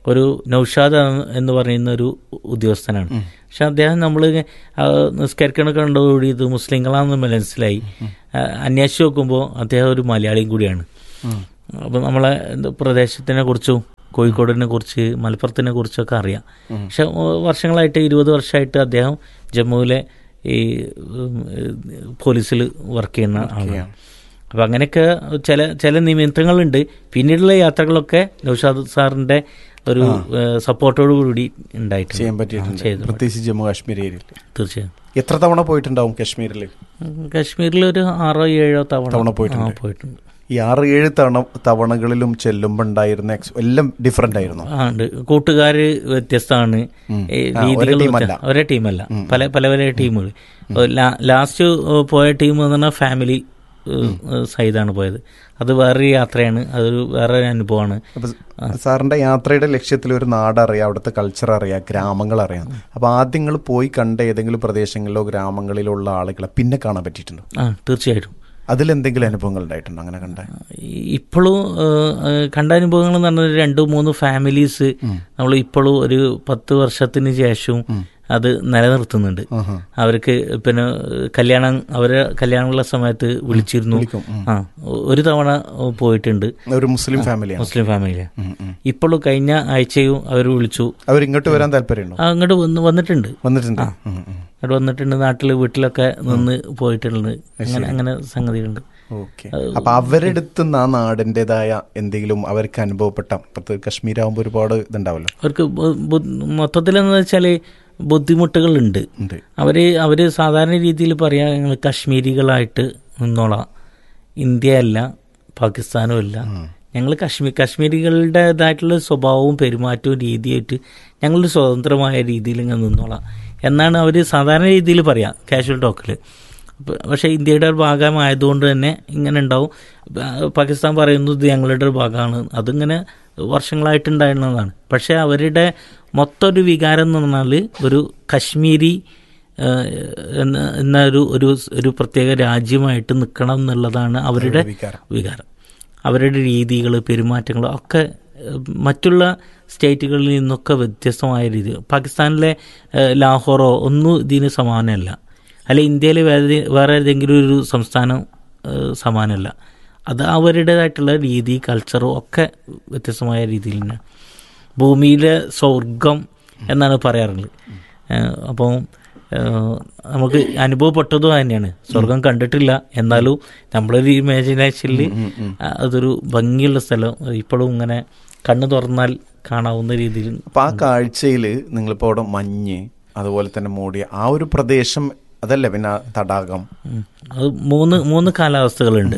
ഒരു നൌഷാദ് എന്ന് പറയുന്ന ഒരു ഉദ്യോഗസ്ഥനാണ് പക്ഷെ അദ്ദേഹം നമ്മൾ നിസ്കരിക്കണ കണ്ടതോടുകൂടി ഇത് മുസ്ലിങ്ങളാണെന്ന് മനസ്സിലായി ആ, അന്വേഷിച്ച് നോക്കുമ്പോൾ അദ്ദേഹം ഒരു മലയാളിയും കൂടിയാണ് അപ്പം നമ്മളെ എന്ത് പ്രദേശത്തിനെ കുറിച്ചും കോഴിക്കോടിനെ കുറിച്ച് മലപ്പുറത്തിനെ കുറിച്ചൊക്കെ അറിയാം പക്ഷെ ഓ- വർഷങ്ങളായിട്ട് ഇരുപത് വർഷമായിട്ട് അദ്ദേഹം ജമ്മുവിലെ ഈ പോലീസിൽ വർക്ക് ചെയ്യുന്ന ആളാണ് അപ്പം അങ്ങനെയൊക്കെ ചില ചില നിമിത്തങ്ങളുണ്ട് പിന്നീടുള്ള യാത്രകളൊക്കെ നൗഷാദ് സാറിന്റെ ഒരു സപ്പോർട്ടോടു കൂടി ഉണ്ടായിട്ടുണ്ട് ചെയ്യാൻ പറ്റിയിട്ടുണ്ട് ചെയ്തു. പ്രത്യേകിച്ച് ജമ്മു കാശ്മീർ ഏരിയയിൽ തീർച്ചയായും എത്ര തവണ പോയിട്ടുണ്ടാവും കാശ്മീരിൽ കാശ്മീരിൽ ഒരു ആറോ ഏഴോ തവണ തവണ പോയിട്ടുണ്ട്. ആ, പോയിട്ടുണ്ട് ഈ ആറ് ഏഴ് തവണ തവണകളിലും ചെല്ലുമ്പോൾ ഉണ്ടായിരുന്ന ex- എല്ലാം ഡിഫറെന്റ് ആയിരുന്നു ആ, ഉണ്ട് കൂട്ടുകാര് വ്യത്യസ്തമാണ് ഉം. ഈ ആ, ഒരേ രീതികൾ ടീമല്ല. വ്യത്യ- ഒരേ ടീമല്ല പല പല പല ടീമുകൾ ലാസ്റ്റ് പോയ ടീം എന്ന് പറഞ്ഞാൽ ഫാമിലി സൈഡാണ് പോയത് അത് വേറൊരു യാത്രയാണ് അതൊരു വേറൊരു അനുഭവമാണ് അപ്പൊ സാറിന്റെ യാത്രയുടെ ലക്ഷ്യത്തിൽ ഒരു നാട് അറിയാം അവിടുത്തെ കൾച്ചർ അറിയാം ഗ്രാമങ്ങൾ അറിയാം അപ്പൊ ആദ്യം നിങ്ങൾ പോയി കണ്ട ഏതെങ്കിലും പ്രദേശങ്ങളിലോ ഗ്രാമങ്ങളിലോ ഉള്ള ആളുകളെ പിന്നെ കാണാൻ പറ്റിയിട്ടുണ്ടോ ആ തീർച്ചയായിട്ടും അതിലെന്തെങ്കിലും അനുഭവങ്ങൾ ഉണ്ടായിട്ടുണ്ടോ അങ്ങനെ കണ്ട ഇപ്പോഴും കണ്ട അനുഭവങ്ങൾ എന്ന് പറഞ്ഞാൽ രണ്ട് മൂന്ന് ഫാമിലീസ് നമ്മൾ ഇപ്പോഴും ഒരു പത്ത് വർഷത്തിന് ശേഷവും അത് നിലനിർത്തുന്നുണ്ട് അവർക്ക് പിന്നെ ഏഹ്, കല്യാണം അവരെ കല്യാണമുള്ള സമയത്ത് വിളിച്ചിരുന്നു ആ ഒരു തവണ പോയിട്ടുണ്ട് ഒരു മുസ്ലിം ഫാമിലിയാണ് മുസ്ലിം ഫാമിലിയാണ് ഇപ്പോഴും കഴിഞ്ഞ ആഴ്ചയും അവർ വിളിച്ചു അവർ ഇങ്ങോട്ട് വരാൻ താല്പര്യമുണ്ടോ ആ, അങ്ങോട്ട് വന്ന് വന്നിട്ടുണ്ട് വന്നിട്ടുണ്ട് ഉം, ഉം. അങ്ങോട്ട് വന്നിട്ടുണ്ട് നാട്ടിൽ വീട്ടിലൊക്കെ നിന്ന് പോയിട്ടുണ്ട് അങ്ങനെ അങ്ങനെ സംഗതികളുണ്ട് ഓക്കെ അപ്പൊ അവരെടുത്ത് നിന്ന് ആ നാടിൻ്റെതായ എന്തെങ്കിലും അവർക്ക് അനുഭവപ്പെട്ട പ്രത്യേക കശ്മീർ ആകുമ്പോൾ ഒരുപാട് ഇതുണ്ടാവല്ലോ അവർക്ക് മൊത്തത്തിലെന്ന് വെച്ചാൽ ബുദ്ധിമുട്ടുകളുണ്ട് ഉണ്ട് അവർ അവർ സാധാരണ രീതിയിൽ പറയാം ഞങ്ങൾ കശ്മീരികളായിട്ട് നിന്നോളാം ഇന്ത്യ അല്ല പാകിസ്ഥാനും അല്ല ഞങ്ങൾ കശ്മീർ കശ്മീരികളുടേതായിട്ടുള്ള സ്വഭാവവും പെരുമാറ്റവും രീതിയായിട്ട് ഞങ്ങൾ സ്വതന്ത്രമായ രീതിയിൽ ഇങ്ങനെ നിന്നോളാം എന്നാണ് അവർ സാധാരണ രീതിയിൽ പറയാം കാഷ്വൽ ടോക്കിൽ പക്ഷേ ഇന്ത്യയുടെ ഒരു ഭാഗമായതുകൊണ്ട് തന്നെ ഇങ്ങനെ ഉണ്ടാവും പ- പാകിസ്ഥാൻ പറയുന്നത് ഇത് ഞങ്ങളുടെ ഒരു ഭാഗമാണ് അതിങ്ങനെ വർഷങ്ങളായിട്ടുണ്ടായിരുന്നതാണ് പക്ഷേ അവരുടെ മൊത്തം ഒരു വികാരം എന്ന് പറഞ്ഞാൽ ഒരു കശ്മീരി ഏഹ്, എന്ന എന്ന ഒരു ഒരു ഒരു പ്രത്യേക രാജ്യമായിട്ട് നിൽക്കണം എന്നുള്ളതാണ് അവരുടെ വികാരം. വികാരം അവരുടെ രീതികൾ പെരുമാറ്റങ്ങൾ ഒക്കെ ഏഹ്, മറ്റുള്ള സ്റ്റേറ്റുകളിൽ നിന്നൊക്കെ വ്യത്യസ്തമായ രീതി പാകിസ്ഥാനിലെ ഏഹ്, ലാഹോറോ ഒന്നും ഇതിന് സമാനമല്ല അല്ലെ ഇന്ത്യയിലെ വേറെ വേറെ ഏതെങ്കിലും ഒരു സംസ്ഥാനം ഏഹ്, സമാനമല്ല അത് അവരുടേതായിട്ടുള്ള രീതി കൾച്ചറും ഒക്കെ വ്യത്യസ്തമായ രീതിയിൽ തന്നെ ഭൂമിയിലെ സ്വർഗം എന്നാണ് പറയാറുള്ളത് ഏഹ്, അപ്പോൾ ഏഹ്, നമുക്ക് അനുഭവപ്പെട്ടതും തന്നെയാണ് സ്വർഗം കണ്ടിട്ടില്ല എന്നാലും നമ്മളൊരു ഇമാജിനേഷനിൽ അതൊരു ഭംഗിയുള്ള സ്ഥലം ഇപ്പോഴും ഇങ്ങനെ കണ്ണു തുറന്നാൽ കാണാവുന്ന രീതിയിൽ അപ്പൊ ആ കാഴ്ചയിൽ നിങ്ങളിപ്പോ അവിടെ മഞ്ഞ് അതുപോലെ തന്നെ മൂടിയ ആ ഒരു പ്രദേശം അതല്ലേ പിന്നെ ആ തടാകം ഉം. അത് മൂന്ന് മൂന്ന് കാലാവസ്ഥകളുണ്ട്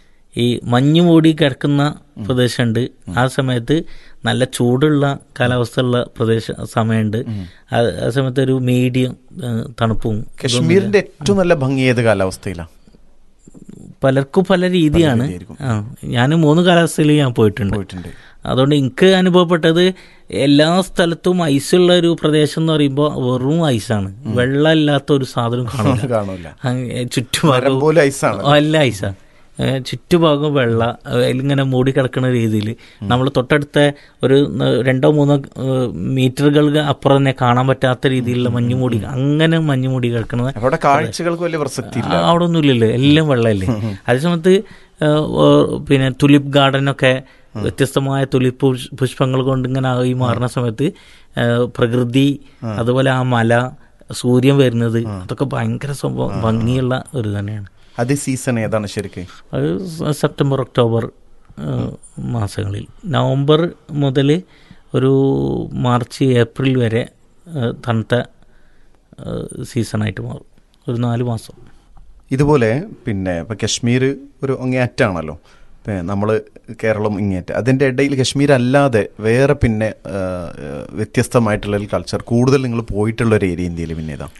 ഈ മഞ്ഞ് മൂടി കിടക്കുന്ന പ്രദേശമുണ്ട് ആ സമയത്ത് നല്ല ചൂടുള്ള കാലാവസ്ഥയുള്ള പ്രദേശ സമയമുണ്ട് ആ ആ സമയത്ത് ഒരു മീഡിയം ഏഹ്, തണുപ്പും കശ്മീരിന്റെ ഏറ്റവും നല്ല ഭംഗി ഏത് കാലാവസ്ഥയിലാണ് പലർക്കും പല രീതിയാണ് രീതിയായിരിക്കും. ആ ഞാൻ മൂന്ന് കാലാവസ്ഥയിൽ ഞാൻ പോയിട്ടുണ്ട് പോയിട്ടുണ്ട് അതുകൊണ്ട് എനിക്ക് അനുഭവപ്പെട്ടത് എല്ലാ സ്ഥലത്തും ഐസുള്ള ഒരു പ്രദേശം എന്ന് പറയുമ്പോൾ വെറും ഐസാണ് വെള്ളമില്ലാത്ത ഒരു സാധനം കാണില്ല കാണൂല അങ്ങ് ചുറ്റുഭാഗം മരം പോലെ ഐസാണ് അല്ല ഐസാ ഏ, ചുറ്റുഭാഗം വെള്ള ഇങ്ങനെ മൂടി കിടക്കുന്ന രീതിയിൽ നമ്മൾ തൊട്ടടുത്ത ഒരു ന- രണ്ടോ മൂന്നോ ഏ, മീറ്ററുകൾ അപ്പുറം തന്നെ കാണാൻ പറ്റാത്ത രീതിയിലുള്ള മഞ്ഞ് മൂടി അങ്ങനെ മഞ്ഞ് മൂടി കിടക്കുന്നത് അവിടെ കാഴ്ചകൾക്ക് വലിയ പ്രസക്തി ഇല്ല ആ, അവിടെ ഒന്നും ഇല്ലല്ലോ എല്ലാം വെള്ളമല്ലേ അതേസമയത്ത് ഏ, ഓ, പിന്നെ തുലിപ്പ് ഗാർഡനൊക്കെ വ്യത്യസ്തമായ തുലിപ്പ് പുഷ്- പുഷ്പങ്ങൾ കൊണ്ട് ഇങ്ങനെ ആയി മാറുന്ന സമയത്ത് ഏ, പ്രകൃതി അതുപോലെ ആ മല സൂര്യൻ വരുന്നത് അതൊക്കെ ഭയങ്കര സംഭവം ഭംഗിയുള്ള ഒരു തന്നെയാണ് അത് സീസൺ ഏതാണ് ശരിക്കും അത് സ- സെപ്റ്റംബർ ഒക്ടോബർ ഏ, മാസങ്ങളിൽ നവംബർ മുതൽ ഒരു മാർച്ച് ഏപ്രിൽ വരെ ഏ, തണുത്ത ഏ, സീസണായിട്ട് മാറും ഒരു നാല് മാസം ഇതുപോലെ പിന്നെ ഇപ്പൊ കശ്മീർ ഒരു അങ്ങേയറ്റാണല്ലോ നമ്മൾ കേരളം ഇങ്ങേറ്റ അതിന്റെ ഇടയിൽ കശ്മീർ അല്ലാതെ വേറെ പിന്നെ ആ, ആ, വ്യത്യസ്തമായിട്ടുള്ള ഒരു കൾച്ചർ കൂടുതൽ നിങ്ങൾ പോയിട്ടുള്ള ഒരു ഏരിയ ഇന്ത്യയിൽ പിന്നെ ഏതാ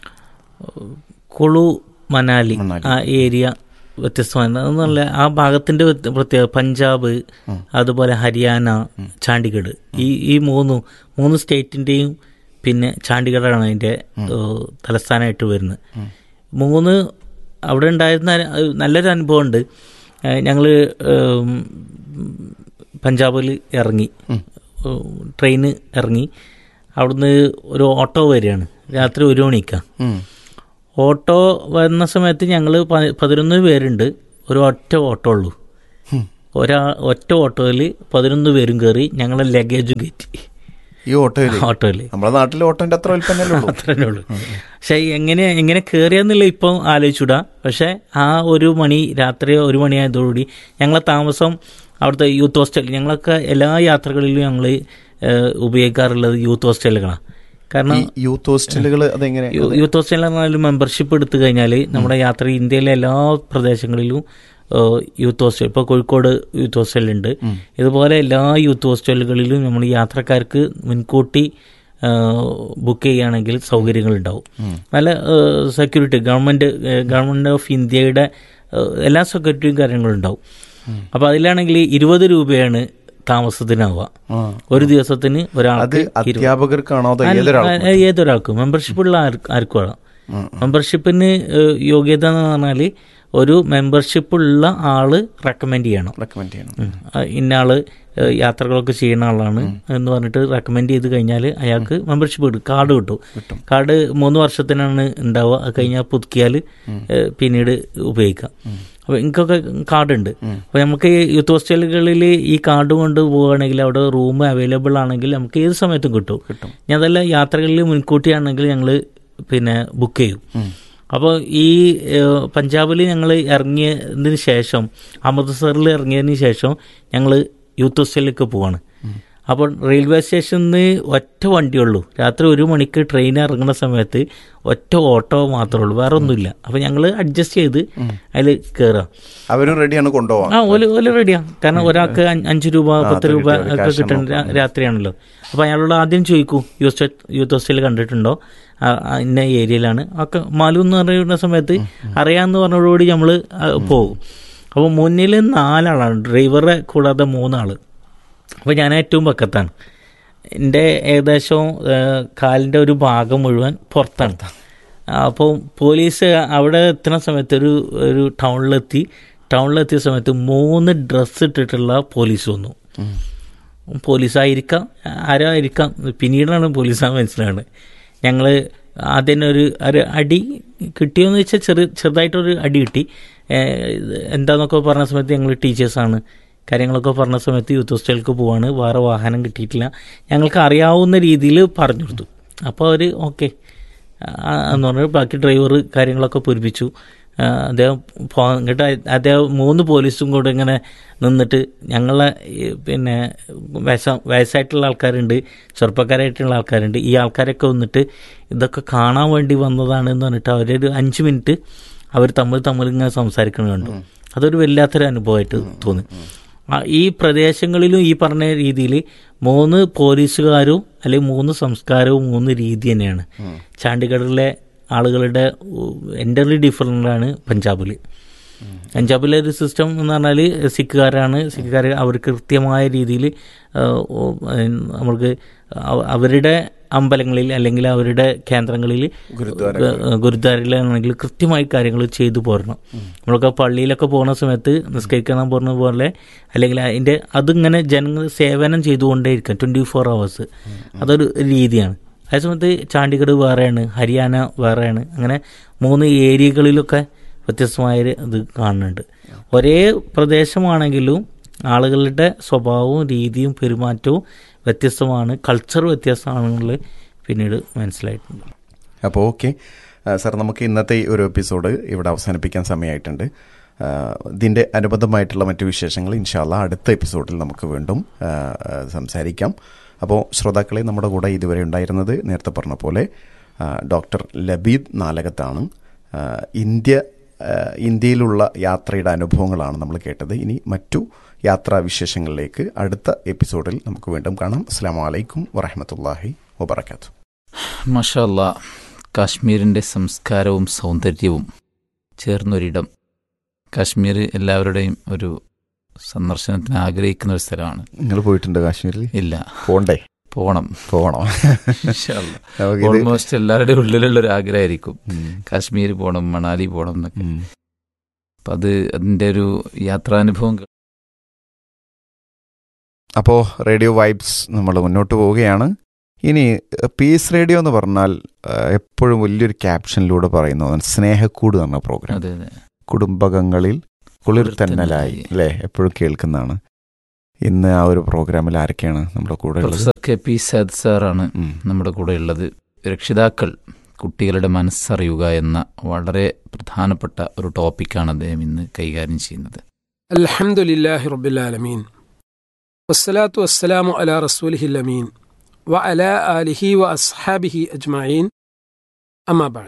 കുളു മനാലി മണാലി. ആ ഏരിയ വ്യത്യസ്തമാണ് അതെന്നല്ല ആ ഭാഗത്തിന്റെ വ്യത്യ- പ്രത്യേക പഞ്ചാബ് അതുപോലെ ഹരിയാന ചാണ്ഡിഗഡ് ഈ ഈ മൂന്ന് മൂന്ന് സ്റ്റേറ്റിന്റെയും പിന്നെ ചാണ്ഡിഗഡാണ് അതിന്റെ ഏഹ്, തലസ്ഥാനമായിട്ട് വരുന്നത് മൂന്ന് അവിടെ ഉണ്ടായിരുന്ന ഒരു നല്ലൊരു അനുഭവമുണ്ട് ഞങ്ങൾ പഞ്ചാബിൽ ഇറങ്ങി ട്രെയിന് ഇറങ്ങി അവിടുന്ന് ഒരു ഓട്ടോ വരികയാണ് രാത്രി ഒരു മണിക്കാണ് ഉം. ഓട്ടോ വരുന്ന സമയത്ത് ഞങ്ങൾ പതിനൊന്ന് പേരുണ്ട് ഒരു ഒറ്റ ഓട്ടോ ഉള്ളൂ ഒരാ ഒറ്റ ഓട്ടോയിൽ പതിനൊന്ന് പേരും കയറി ഞങ്ങളെ ലഗേജും കയറ്റി ഈ ഓട്ടോയില് ഓട്ടോയിൽ നമ്മുടെ നാട്ടിൽ ഓട്ടോന്റെ അത്ര വലിപ്പന്നല്ലേ ഉള്ളൂ അത്രേ ഉള്ളൂ പക്ഷെ എങ്ങനെ എങ്ങനെ കയറിയെന്നുള്ള ഇപ്പം ആലോചിച്ചൂടാ പക്ഷെ ആ ഒരു മണി രാത്രി ഒരു മണിയായതോടുകൂടി ഞങ്ങളെ താമസം അവിടുത്തെ യൂത്ത് ഹോസ്റ്റൽ ഞങ്ങളൊക്കെ എല്ലാ യാത്രകളിലും ഞങ്ങൾ ഉപയോഗിക്കാറുള്ളത് യൂത്ത് ഹോസ്റ്റലുകളാണ് കാരണം ഈ യൂത്ത് ഹോസ്റ്റലുകൾ അതെങ്ങനെ യൂ- യൂത്ത് ഹോസ്റ്റലിൽ പറഞ്ഞാൽ മെമ്പർഷിപ്പ് എടുത്തു കഴിഞ്ഞാൽ നമ്മുടെ യാത്ര ഇന്ത്യയിലെ എല്ലാ പ്രദേശങ്ങളിലും ഏഹ്, യൂത്ത് ഹോസ്റ്റൽ ഇപ്പോൾ കോഴിക്കോട് യൂത്ത് ഹോസ്റ്റലുണ്ട് ഇതുപോലെ എല്ലാ യൂത്ത് ഹോസ്റ്റലുകളിലും നമ്മൾ യാത്രക്കാർക്ക് മുൻകൂട്ടി ബുക്ക് ചെയ്യുകയാണെങ്കിൽ സൗകര്യങ്ങളുണ്ടാവും നല്ല സെക്യൂരിറ്റി ഗവൺമെൻറ് ഗവൺമെൻറ് ഓഫ് ഇന്ത്യയുടെ ഏഹ്, എല്ലാ സെക്യൂരിറ്റിയും കാര്യങ്ങളുണ്ടാവും അപ്പോൾ അതിലാണെങ്കിൽ ഇരുപത് രൂപയാണ് താമസത്തിനാവുക ആ. ഒരു ദിവസത്തിന് അത് ഒരാൾക്ക് ഇരുപത് അധ്യാപകർക്കാണോ അതോ അല്ല, ഏതൊരാൾക്കും ആ, ഏതൊരാൾക്കും മെമ്പർഷിപ്പ് ഉള്ള ആർക്ക് ആർക്കും വേണം മെമ്പർഷിപ്പിന് ഏഹ്, യോഗ്യത എന്ന് പറഞ്ഞാൽ ഒരു മെമ്പർഷിപ്പ് ഉള്ള ആള് റെക്കമെൻഡ് ചെയ്യണം റെക്കമെൻഡ് ചെയ്യണം ഉം. ആ, ഇന്ന ആള് ഏഹ്, യാത്രകളൊക്കെ ചെയ്യുന്ന ആളാണ് എന്ന് പറഞ്ഞിട്ട് റെക്കമെൻഡ് ചെയ്ത് കഴിഞ്ഞാൽ അയാൾക്ക് മെമ്പർഷിപ്പ് കിട്ടും കാർഡ് കിട്ടും കാർഡ് മൂന്ന് വർഷത്തിനാണ് ഉണ്ടാവുക അത് കഴിഞ്ഞാൽ പുതുക്കിയാൽ ഏഹ്, പിന്നീട് ഉപയോഗിക്കാം അപ്പോൾ എനിക്കൊക്കെ കാർഡുണ്ട് അപ്പോൾ നമുക്ക് ഈ യൂത്ത് ഹോസ്റ്റലുകളിൽ ഈ കാർഡ് കൊണ്ട് പോവുകയാണെങ്കിൽ അവിടെ റൂം അവൈലബിൾ ആണെങ്കിൽ നമുക്ക് ഏത് സമയത്തും കിട്ടും ഞാൻ അതല്ല യാത്രകളിൽ മുൻകൂട്ടിയാണെങ്കിൽ ഞങ്ങൾ പിന്നെ ബുക്ക് ചെയ്യും അപ്പോൾ ഈ ഏഹ്, പഞ്ചാബിൽ ഞങ്ങൾ ഇറങ്ങിയതിന് ശേഷം അമൃത്സറിൽ ഇറങ്ങിയതിന് ശേഷം ഞങ്ങൾ യൂത്ത് ഹോസ്റ്റലിലേക്ക് പോവാണ് അപ്പോൾ റെയിൽവേ സ്റ്റേഷനിൽ നിന്ന് ഒറ്റ വണ്ടിയുള്ളൂ രാത്രി ഒരു മണിക്ക് ട്രെയിൻ ഇറങ്ങുന്ന സമയത്ത് ഒറ്റ ഓട്ടോ മാത്രമേ ഉള്ളൂ വേറെ ഒന്നുമില്ല അപ്പോൾ ഞങ്ങൾ അഡ്ജസ്റ്റ് ചെയ്ത് അതിൽ കയറാം അവരും റെഡിയാണ് കൊണ്ടുപോവാൻ ആ ഓല് ഓല് റെഡിയാണ് കാരണം ഒരാൾക്ക് അഞ്ച് അഞ്ച് രൂപ പത്ത് രൂപ ഒക്കെ കിട്ടുന്ന രാ- രാത്രിയാണല്ലോ അപ്പോൾ അയാളോട് ആദ്യം ചോദിക്കൂ യൂത്ത് യൂത്ത് ഹോസ്റ്റൽ കണ്ടിട്ടുണ്ടോ ആ, ആ, ഇന്ന ഏരിയയിലാണ് ഒക്കെ മാലു എന്ന് പറയുന്ന സമയത്ത് അറിയാമെന്ന് പറഞ്ഞതോടുകൂടി നമ്മൾ പോകും അപ്പോൾ മുന്നിൽ നാലാളാണ് ഡ്രൈവറെ കൂടാതെ മൂന്നാള് അപ്പോൾ ഞാൻ ഏറ്റവും പക്കത്താണ് എൻ്റെ ഏകദേശം കാലിൻ്റെ ഒരു ഭാഗം മുഴുവൻ പുറത്താണ് അപ്പോൾ പോലീസ് അവിടെ എത്തുന്ന സമയത്ത് ഒരു ഒരു ടൗണിലെത്തി ടൗണിലെത്തിയ സമയത്ത് മൂന്ന് ഡ്രസ്സ് ഇട്ടിട്ടുള്ള പോലീസ് വന്നു പോലീസായിരിക്കാം ആരോ ആയിരിക്കാം പിന്നീടാണ് പോലീസാണ് മനസ്സിലാവുന്നത് ഞങ്ങൾ ആദ്യം ഒരു ഒരു അടി കിട്ടിയോന്ന് വെച്ചാൽ ചെറു ചെറുതായിട്ടൊരു അടി കിട്ടി ഏഹ് ഇത് എന്താന്നൊക്കെ പറഞ്ഞ സമയത്ത് ഞങ്ങൾ ടീച്ചേഴ്സാണ് കാര്യങ്ങളൊക്കെ പറഞ്ഞ സമയത്ത് യൂത്ത് ഹോസ്റ്റലിലേക്ക് പോവാണ് വേറെ വാഹനം കിട്ടിയിട്ടില്ല ഞങ്ങൾക്ക് അറിയാവുന്ന രീതിയിൽ പറഞ്ഞു കൊടുത്തു അപ്പോൾ അവർ ഓക്കെ എന്ന് പറഞ്ഞാൽ ബാക്കി ഡ്രൈവർ കാര്യങ്ങളൊക്കെ പൂരിപ്പിച്ചു ആ, അദ്ദേഹം പോ എന്നിട്ട് അദ്ദേഹം മൂന്ന് പോലീസും കൂടെ ഇങ്ങനെ നിന്നിട്ട് ഞങ്ങളെ ഈ പിന്നെ വയസ്സ വയസ്സായിട്ടുള്ള ആൾക്കാരുണ്ട് ചെറുപ്പക്കാരായിട്ടുള്ള ആൾക്കാരുണ്ട് ഈ ആൾക്കാരൊക്കെ വന്നിട്ട് ഇതൊക്കെ കാണാൻ വേണ്ടി വന്നതാണ് എന്ന് പറഞ്ഞിട്ട് അവരൊരു അഞ്ച് മിനിറ്റ് അവർ തമ്മിൽ തമ്മിൽ ഇങ്ങനെ സംസാരിക്കുന്നത് കണ്ടു അതൊരു വല്ലാത്തൊരു അനുഭവമായിട്ട് തോന്നി ആ, ഈ പ്രദേശങ്ങളിലും ഈ പറഞ്ഞ രീതിയിൽ മൂന്ന് പോലീസുകാരും അല്ലെങ്കിൽ മൂന്ന് സംസ്കാരവും മൂന്ന് രീതി തന്നെയാണ് ചാണ്ടിഗഡിലെ ആളുകളുടെ എൻ്റർലി ഡിഫറൻ്റ് ആണ് പഞ്ചാബിൽ പഞ്ചാബിലെ ഒരു സിസ്റ്റം എന്ന് പറഞ്ഞാൽ സിഖുകാരാണ് സിഖുകാർ അവർ കൃത്യമായ രീതിയിൽ നമ്മൾക്ക് അവ- അവരുടെ അമ്പലങ്ങളിൽ അല്ലെങ്കിൽ അവരുടെ കേന്ദ്രങ്ങളിൽ ഗുരുദ്വാരയിലാണെങ്കിൽ കൃത്യമായി കാര്യങ്ങൾ ചെയ്തു പോരണം നമ്മളൊക്കെ പള്ളിയിലൊക്കെ പോകുന്ന സമയത്ത് നിസ്കരിക്കണം പോകുന്ന പോലെ അല്ലെങ്കിൽ അതിൻ്റെ അതിങ്ങനെ ജനങ്ങൾ സേവനം ചെയ്തുകൊണ്ടേയിരിക്കും ട്വൻറ്റി ഫോർ അവേഴ്സ് അതൊരു രീതിയാണ് അതേസമയത്ത് ചാണ്ടിഗഡ് വേറെയാണ് ഹരിയാന വേറെയാണ് അങ്ങനെ മൂന്ന് ഏരിയകളിലൊക്കെ വ്യത്യസ്തമായ ഒരു ഇത് കാണുന്നുണ്ട് ഒരേ പ്രദേശമാണെങ്കിലും ആളുകളുടെ സ്വഭാവവും രീതിയും പെരുമാറ്റവും വ്യത്യസ്തമാണ് കൾച്ചർ വ്യത്യസ്തമാണെന്നുള്ളത് പിന്നീട് മനസ്സിലായിട്ടുണ്ട് അപ്പോൾ ഓക്കെ സാർ നമുക്ക് ഇന്നത്തെ ഈ ഒരു എപ്പിസോഡ് ഇവിടെ അവസാനിപ്പിക്കാൻ സമയമായിട്ടുണ്ട് ആ, ഇതിൻ്റെ അനുബന്ധമായിട്ടുള്ള മറ്റു വിശേഷങ്ങൾ ഇൻഷാല്ല അടുത്ത എപ്പിസോഡിൽ നമുക്ക് വീണ്ടും ആ, ആ, സംസാരിക്കാം അപ്പോൾ ശ്രോതാക്കളെ നമ്മുടെ കൂടെ ഇതുവരെ ഉണ്ടായിരുന്നത് നേരത്തെ പറഞ്ഞ പോലെ ആ, ഡോക്ടർ ലബീദ് നാലകത്താണ് ആ, ഇന്ത്യ ആ, ഇന്ത്യയിലുള്ള യാത്രയുടെ അനുഭവങ്ങളാണ് നമ്മൾ കേട്ടത് ഇനി മറ്റു യാത്രാ വിശേഷങ്ങളിലേക്ക് അടുത്ത എപ്പിസോഡിൽ നമുക്ക് വീണ്ടും കാണാം അസ്സാം വലൈക്കും വറഹമത്തല്ലാഹി വബർക്കാത്തു മഷല്ല കാശ്മീരിൻ്റെ സംസ്കാരവും സൗന്ദര്യവും ചേർന്നൊരിടം കാശ്മീർ എല്ലാവരുടെയും ഒരു സന്ദർശനത്തിന് ആഗ്രഹിക്കുന്ന ഒരു സ്ഥലമാണ് നിങ്ങൾ പോയിട്ടുണ്ട് കാശ്മീരിൽ ഇല്ല പോണ്ടേ പോകണം പോകണം നമുക്കിത് ഓൾമോസ്റ്റ് എല്ലാവരുടെയും ഉള്ളിലുള്ള ഒരു ആഗ്രഹമായിരിക്കും ഉം. കാശ്മീർ പോകണം മണാലി പോകണം എന്നൊക്കെ ഉം. അപ്പം അത് അതിൻ്റെ ഒരു യാത്രാനുഭവം അപ്പോൾ റേഡിയോ വൈബ്സ് നമ്മൾ മുന്നോട്ട് പോവുകയാണ് ഇനി പീസ് റേഡിയോ എന്ന് പറഞ്ഞാൽ ആ, എപ്പോഴും വലിയൊരു ക്യാപ്ഷനിലൂടെ പറയുന്നതാണ് സ്നേഹക്കൂട് എന്ന പ്രോഗ്രാം അതെ അതെ കുടുംബകങ്ങളിൽ കുളിർ തന്നലായി അല്ലേ എപ്പോഴും കേൾക്കുന്നതാണ് ഇന്ന് ആ ഒരു പ്രോഗ്രാമിൽ ആരൊക്കെയാണ് നമ്മുടെ കൂടെ ഉള്ളത് പ്രൊഫസർ കെ പി സദ് സാറാണ് ഉം. നമ്മുടെ കൂടെ ഉള്ളത് രക്ഷിതാക്കൾ കുട്ടികളുടെ മനസ്സറിയുക എന്ന വളരെ പ്രധാനപ്പെട്ട ഒരു ടോപ്പിക്കാണ് അദ്ദേഹം ഇന്ന് കൈകാര്യം ചെയ്യുന്നത് الحمد لله رب العالمين والصلاة والسلام على رسوله الأمين وعلى آله وأصحابه أجمعين أما بعد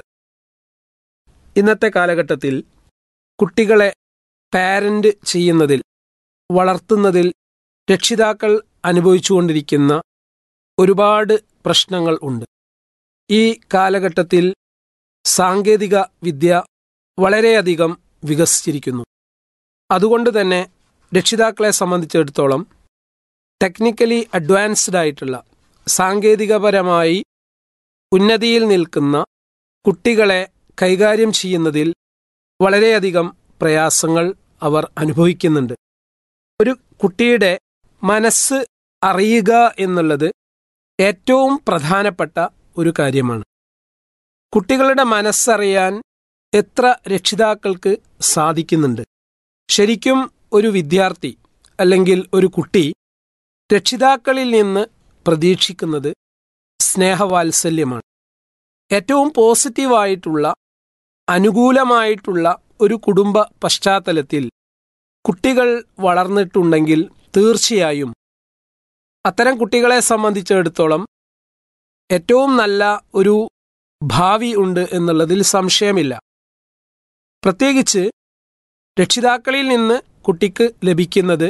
ഇന്നത്തെ കാലഘട്ടത്തിൽ കുട്ടികളെ പാരന്റ് ചെയ്യുന്നതിൽ വളർത്തുന്നതിൽ രക്ഷിതാക്കൾ അനുഭവിച്ചുകൊണ്ടിരിക്കുന്ന ഒരുപാട് പ്രശ്നങ്ങൾ ഉണ്ട് ഈ കാലഘട്ടത്തിൽ സാങ്കേതിക വിദ്യ വളരെയധികം വികസിച്ചിരിക്കുന്നു അതുകൊണ്ട് തന്നെ രക്ഷിതാക്കളെ സംബന്ധിച്ചിടത്തോളം ടെക്നിക്കലി അഡ്വാൻസ്ഡ് ആയിട്ടുള്ള സാങ്കേതികപരമായി ഉന്നതിയിൽ നിൽക്കുന്ന കുട്ടികളെ കൈകാര്യം ചെയ്യുന്നതിൽ വളരെയധികം പ്രയാസങ്ങൾ അവർ അനുഭവിക്കുന്നുണ്ട് ഒരു കുട്ടിയുടെ മനസ്സ് അറിയുക എന്നുള്ളത് ഏറ്റവും പ്രധാനപ്പെട്ട ഒരു കാര്യമാണ് കുട്ടികളുടെ മനസ്സറിയാൻ എത്ര രക്ഷിതാക്കൾക്ക് സാധിക്കുന്നുണ്ട് ശരിക്കും ഒരു വിദ്യാർത്ഥി അല്ലെങ്കിൽ ഒരു കുട്ടി രക്ഷിതാക്കളിൽ നിന്ന് പ്രതീക്ഷിക്കുന്നത് സ്നേഹവാത്സല്യമാണ് ഏറ്റവും പോസിറ്റീവായിട്ടുള്ള അനുകൂലമായിട്ടുള്ള ഒരു കുടുംബ പശ്ചാത്തലത്തിൽ കുട്ടികൾ വളർന്നിട്ടുണ്ടെങ്കിൽ തീർച്ചയായും അത്തരം കുട്ടികളെ സംബന്ധിച്ചിടത്തോളം ഏറ്റവും നല്ല ഒരു ഭാവി ഉണ്ട് എന്നുള്ളതിൽ സംശയമില്ല പ്രത്യേകിച്ച് രക്ഷിതാക്കളിൽ നിന്ന് കുട്ടിക്ക് ലഭിക്കുന്നത്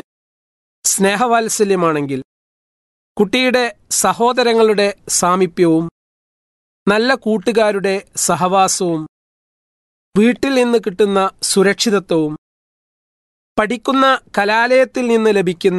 സ്നേഹവാത്സല്യമാണെങ്കിൽ കുട്ടിയുടെ സഹോദരങ്ങളുടെ സാമീപ്യവും നല്ല കൂട്ടുകാരുടെ സഹവാസവും വീട്ടിൽ നിന്ന് കിട്ടുന്ന സുരക്ഷിതത്വവും പഠിക്കുന്ന കലാലയത്തിൽ നിന്ന് ലഭിക്കുന്ന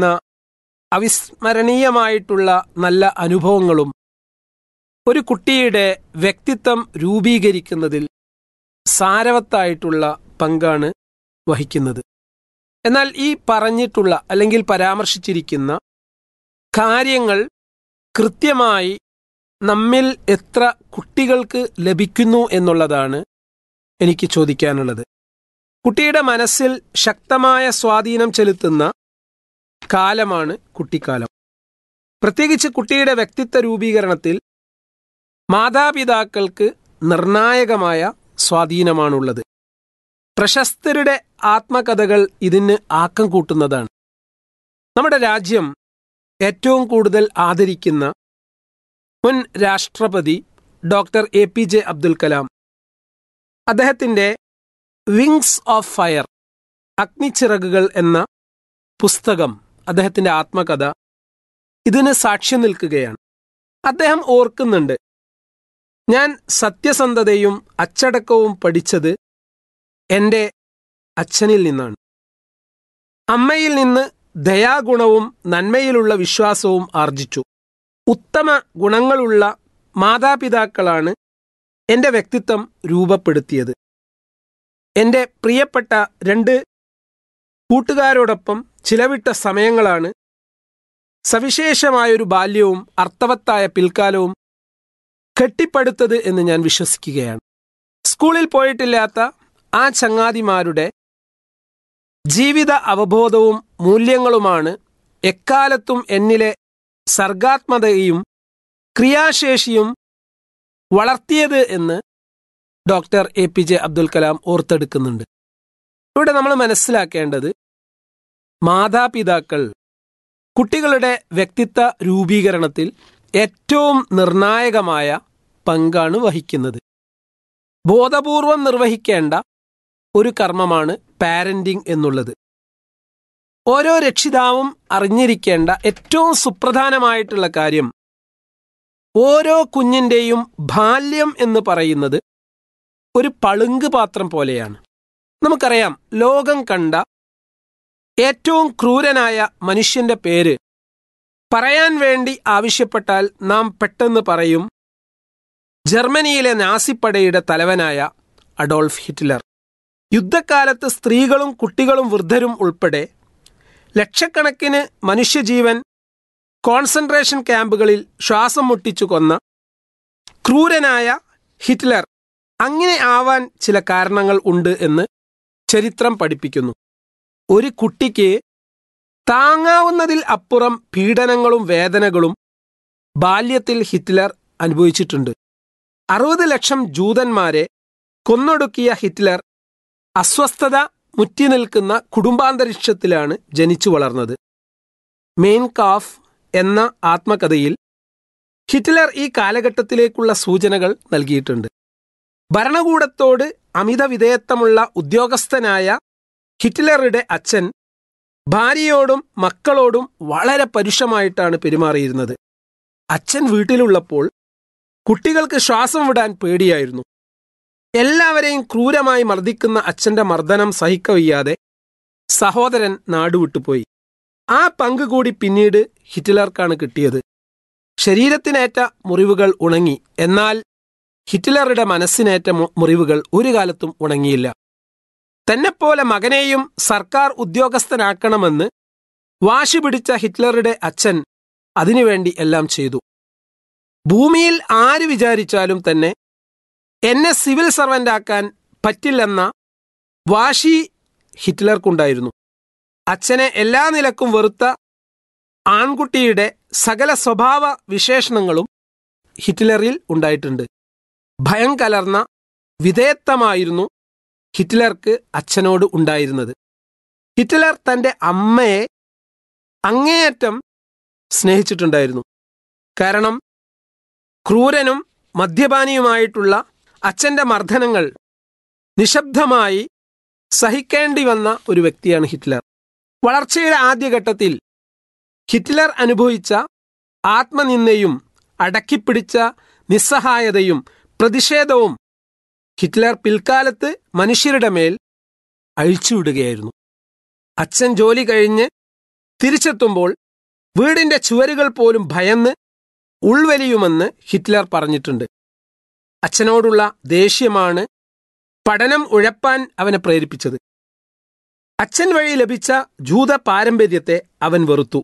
അവിസ്മരണീയമായിട്ടുള്ള നല്ല അനുഭവങ്ങളും ഒരു കുട്ടിയുടെ വ്യക്തിത്വം രൂപീകരിക്കുന്നതിൽ സാരവത്തായിട്ടുള്ള പങ്കാണ് വഹിക്കുന്നത് എന്നാൽ ഈ പറഞ്ഞിട്ടുള്ള അല്ലെങ്കിൽ പരാമർശിച്ചിരിക്കുന്ന കാര്യങ്ങൾ കൃത്യമായി നമ്മിൽ എത്ര കുട്ടികൾക്ക് ലഭിക്കുന്നു എന്നുള്ളതാണ് എനിക്ക് ചോദിക്കാനുള്ളത് കുട്ടിയുടെ മനസ്സിൽ ശക്തമായ സ്വാധീനം ചെലുത്തുന്ന കാലമാണ് കുട്ടിക്കാലം പ്രത്യേകിച്ച് കുട്ടിയുടെ വ്യക്തിത്വ രൂപീകരണത്തിൽ മാതാപിതാക്കൾക്ക് നിർണായകമായ സ്വാധീനമാണുള്ളത് പ്രശസ്തരുടെ ആത്മകഥകൾ ഇതിന് ആക്കം കൂട്ടുന്നതാണ് നമ്മുടെ രാജ്യം ഏറ്റവും കൂടുതൽ ആദരിക്കുന്ന മുൻ രാഷ്ട്രപതി doctor A P J Abdul Kalam അദ്ദേഹത്തിൻ്റെ വിങ്സ് ഓഫ് ഫയർ അഗ്നിച്ചിറകുകൾ എന്ന പുസ്തകം അദ്ദേഹത്തിൻ്റെ ആത്മകഥ ഇതിന് സാക്ഷ്യം നിൽക്കുകയാണ് അദ്ദേഹം ഓർക്കുന്നുണ്ട് ഞാൻ സത്യസന്ധതയും അച്ചടക്കവും പഠിച്ചത് എൻ്റെ അച്ഛനിൽ നിന്നാണ് അമ്മയിൽ നിന്ന് ദയാഗുണവും നന്മയിലുള്ള വിശ്വാസവും ആർജിച്ചു ഉത്തമ ഗുണങ്ങളുള്ള മാതാപിതാക്കളാണ് എൻ്റെ വ്യക്തിത്വം രൂപപ്പെടുത്തിയത് എൻ്റെ പ്രിയപ്പെട്ട രണ്ട് കൂട്ടുകാരോടൊപ്പം ചിലവിട്ട സമയങ്ങളാണ് സവിശേഷമായൊരു ബാല്യവും അർത്ഥവത്തായ പിൽക്കാലവും കെട്ടിപ്പടുത്തത് എന്ന് ഞാൻ വിശ്വസിക്കുകയാണ് സ്കൂളിൽ പോയിട്ടില്ലാത്ത ആ ചങ്ങാതിമാരുടെ ജീവിത അവബോധവും മൂല്യങ്ങളുമാണ് എക്കാലത്തും എന്നിലെ സർഗാത്മതയും ക്രിയാശേഷിയും വളർത്തിയത് എന്ന് doctor A P J Abdul Kalam ഓർത്തെടുക്കുന്നുണ്ട് ഇവിടെ നമ്മൾ മനസ്സിലാക്കേണ്ടത് മാതാപിതാക്കൾ കുട്ടികളുടെ വ്യക്തിത്വ രൂപീകരണത്തിൽ ഏറ്റവും നിർണായകമായ പങ്കാണ് വഹിക്കുന്നത് ബോധപൂർവം നിർവഹിക്കേണ്ട ഒരു കർമ്മമാണ് പാരന്റിംഗ് എന്നുള്ളത് ഓരോ രക്ഷിതാവും അറിഞ്ഞിരിക്കേണ്ട ഏറ്റവും സുപ്രധാനമായിട്ടുള്ള കാര്യം ഓരോ കുഞ്ഞിൻ്റെയും ബാല്യം എന്ന് പറയുന്നത് ഒരു പളുങ്ക് പാത്രം പോലെയാണ് നമുക്കറിയാം ലോകം കണ്ട ഏറ്റവും ക്രൂരനായ മനുഷ്യന്റെ പേര് പറയാൻ വേണ്ടി ആവശ്യപ്പെട്ടാൽ നാം പെട്ടെന്ന് പറയും ജർമ്മനിയിലെ നാസിപ്പടയുടെ തലവനായ അഡോൾഫ് ഹിറ്റ്ലർ യുദ്ധക്കാലത്ത് സ്ത്രീകളും കുട്ടികളും വൃദ്ധരും ഉൾപ്പെടെ ലക്ഷക്കണക്കിന് മനുഷ്യജീവൻ കോൺസെൻട്രേഷൻ ക്യാമ്പുകളിൽ ശ്വാസം മുട്ടിച്ചു കൊന്ന ക്രൂരനായ ഹിറ്റ്ലർ അങ്ങനെ ആവാൻ ചില കാരണങ്ങൾ ഉണ്ട് എന്ന് ചരിത്രം പഠിപ്പിക്കുന്നു ഒരു കുട്ടിക്ക് താങ്ങാവുന്നതിൽ അപ്പുറം പീഡനങ്ങളും വേദനകളും ബാല്യത്തിൽ ഹിറ്റ്ലർ അനുഭവിച്ചിട്ടുണ്ട് അറുപത് ലക്ഷം ജൂതന്മാരെ കൊന്നൊടുക്കിയ ഹിറ്റ്ലർ അസ്വസ്ഥത മുറ്റി നിൽക്കുന്ന കുടുംബാന്തരീക്ഷത്തിലാണ് ജനിച്ചു വളർന്നത് മെയിൻ കാഫ് എന്ന ആത്മകഥയിൽ ഹിറ്റ്ലർ ഈ കാലഘട്ടത്തിലേക്കുള്ള സൂചനകൾ നൽകിയിട്ടുണ്ട് ഭരണകൂടത്തോട് അമിത വിധേയത്വമുള്ള ഉദ്യോഗസ്ഥനായ ഹിറ്റ്ലറുടെ അച്ഛൻ ഭാര്യയോടും മക്കളോടും വളരെ പരുഷമായിട്ടാണ് പെരുമാറിയിരുന്നത് അച്ഛൻ വീട്ടിലുള്ളപ്പോൾ കുട്ടികൾക്ക് ശ്വാസം വിടാൻ പേടിയായിരുന്നു എല്ലാവരെയും ക്രൂരമായി മർദ്ദിക്കുന്ന അച്ഛന്റെ മർദ്ദനം സഹിക്കവയ്യാതെ സഹോദരൻ നാടുവിട്ടുപോയി ആ പങ്ക് കൂടി പിന്നീട് ഹിറ്റ്ലർക്കാണ് കിട്ടിയത് ശരീരത്തിനേറ്റ മുറിവുകൾ ഉണങ്ങി എന്നാൽ ഹിറ്റ്ലറുടെ മനസ്സിനേറ്റ മു- മുറിവുകൾ ഒരു കാലത്തും ഉണങ്ങിയില്ല തന്നെപ്പോലെ മകനെയും സർക്കാർ ഉദ്യോഗസ്ഥനാക്കണമെന്ന് വാശി പിടിച്ച ഹിറ്റ്ലറുടെ അച്ഛൻ അതിനുവേണ്ടി എല്ലാം ചെയ്തു ഭൂമിയിൽ ആര് വിചാരിച്ചാലും തന്നെ എന്നെ സിവിൽ സർവന്റ് ആക്കാൻ പറ്റില്ലെന്ന വാശി ഹിറ്റ്ലർക്കുണ്ടായിരുന്നു അച്ഛനെ എല്ലാ നിലക്കും വെറുത്ത ആൺകുട്ടിയുടെ സകല സ്വഭാവ വിശേഷണങ്ങളും ഹിറ്റ്ലറിൽ ഉണ്ടായിട്ടുണ്ട് ഭയം കലർന്ന വിധേയത്വമായിരുന്നു ഹിറ്റ്ലർക്ക് അച്ഛനോട് ഉണ്ടായിരുന്നത് ഹിറ്റ്ലർ തന്റെ അമ്മയെ അങ്ങേയറ്റം സ്നേഹിച്ചിട്ടുണ്ടായിരുന്നു കാരണം ക്രൂരനും മദ്യപാനിയുമായിട്ടുള്ള അച്ഛന്റെ മർദ്ദനങ്ങൾ നിശബ്ദമായി സഹിക്കേണ്ടി വന്ന ഒരു വ്യക്തിയാണ് ഹിറ്റ്ലർ വളർച്ചയുടെ ആദ്യഘട്ടത്തിൽ ഹിറ്റ്ലർ അനുഭവിച്ച ആത്മനിന്ദയും അടക്കിപ്പിടിച്ച നിസ്സഹായതയും പ്രതിഷേധവും ഹിറ്റ്ലർ പിൽക്കാലത്ത് മനുഷ്യരുടെ മേൽ അഴിച്ചുവിടുകയായിരുന്നു അച്ഛൻ ജോലി കഴിഞ്ഞ് തിരിച്ചെത്തുമ്പോൾ വീടിന്റെ ചുവരുകൾ പോലും ഭയന്ന് ഉൾവലിയുമെന്ന് ഹിറ്റ്ലർ പറഞ്ഞിട്ടുണ്ട് അച്ഛനോടുള്ള ദേഷ്യമാണ് പഠനം ഉഴപ്പാൻ അവനെ പ്രേരിപ്പിച്ചത് അച്ഛൻ വഴി ലഭിച്ച ജൂത പാരമ്പര്യത്തെ അവൻ വെറുത്തു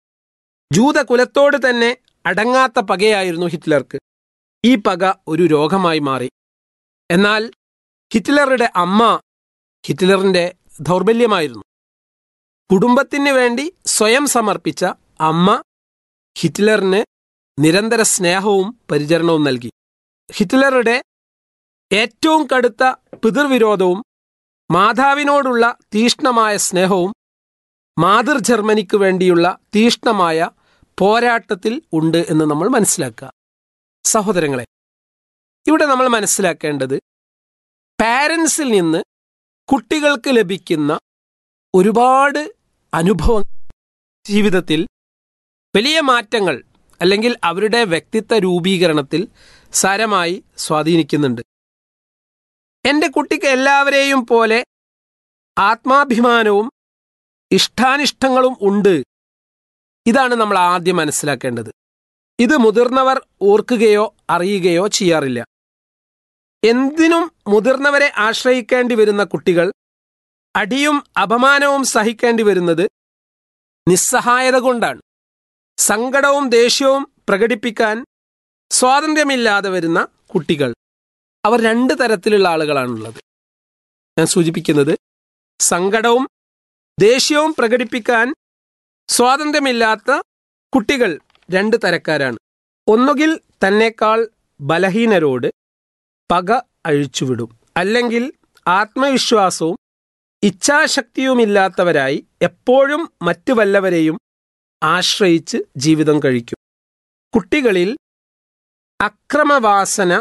ജൂത കുലത്തോട് തന്നെ അടങ്ങാത്ത പകയായിരുന്നു ഹിറ്റ്ലർക്ക് ഈ പക ഒരു രോഗമായി മാറി എന്നാൽ ഹിറ്റ്ലറുടെ അമ്മ ഹിറ്റ്ലറിന്റെ ദൗർബല്യമായിരുന്നു കുടുംബത്തിന് വേണ്ടി സ്വയം സമർപ്പിച്ച അമ്മ ഹിറ്റ്ലറിന് നിരന്തര സ്നേഹവും പരിചരണവും നൽകി ഹിറ്റ്ലറുടെ ഏറ്റവും കടുത്ത പിതൃവിരോധവും മാതാവിനോടുള്ള തീഷ്ണമായ സ്നേഹവും മാതൃ ജർമ്മനിക്ക് വേണ്ടിയുള്ള തീഷ്ണമായ പോരാട്ടത്തിൽ ഉണ്ട് എന്ന് നമ്മൾ മനസ്സിലാക്കുക സഹോദരങ്ങളെ ഇവിടെ നമ്മൾ മനസ്സിലാക്കേണ്ടത് പാരൻസിൽ നിന്ന് കുട്ടികൾക്ക് ലഭിക്കുന്ന ഒരുപാട് അനുഭവം ജീവിതത്തിൽ വലിയ മാറ്റങ്ങൾ അല്ലെങ്കിൽ അവരുടെ വ്യക്തിത്വ രൂപീകരണത്തിൽ സാരമായി സ്വാധീനിക്കുന്നുണ്ട് എൻ്റെ കുട്ടിക്ക് എല്ലാവരെയും പോലെ ആത്മാഭിമാനവും ഇഷ്ടാനിഷ്ടങ്ങളും ഉണ്ട് ഇതാണ് നമ്മൾ ആദ്യം മനസ്സിലാക്കേണ്ടത് ഇത് മുതിർന്നവർ ഓർക്കുകയോ അറിയുകയോ ചെയ്യാറില്ല എന്തിനും മുതിർന്നവരെ ആശ്രയിക്കേണ്ടി വരുന്ന കുട്ടികൾ അടിയും അപമാനവും സഹിക്കേണ്ടി വരുന്നത് നിസ്സഹായത കൊണ്ടാണ് സങ്കടവും ദേഷ്യവും പ്രകടിപ്പിക്കാൻ സ്വാതന്ത്ര്യമില്ലാതെ വരുന്ന കുട്ടികൾ അവർ രണ്ട് തരത്തിലുള്ള ആളുകളാണുള്ളത് ഞാൻ സൂചിപ്പിക്കുന്നത് സങ്കടവും ദേഷ്യവും പ്രകടിപ്പിക്കാൻ സ്വാതന്ത്ര്യമില്ലാത്ത കുട്ടികൾ രണ്ട് തരക്കാരാണ് ഒന്നുകിൽ തന്നെക്കാൾ ബലഹീനരോട് പക അഴിച്ചുവിടും അല്ലെങ്കിൽ ആത്മവിശ്വാസവും ഇച്ഛാശക്തിയുമില്ലാത്തവരായി എപ്പോഴും മറ്റു വല്ലവരെയും ആശ്രയിച്ച് ജീവിതം കഴിക്കും കുട്ടികളിൽ അക്രമവാസന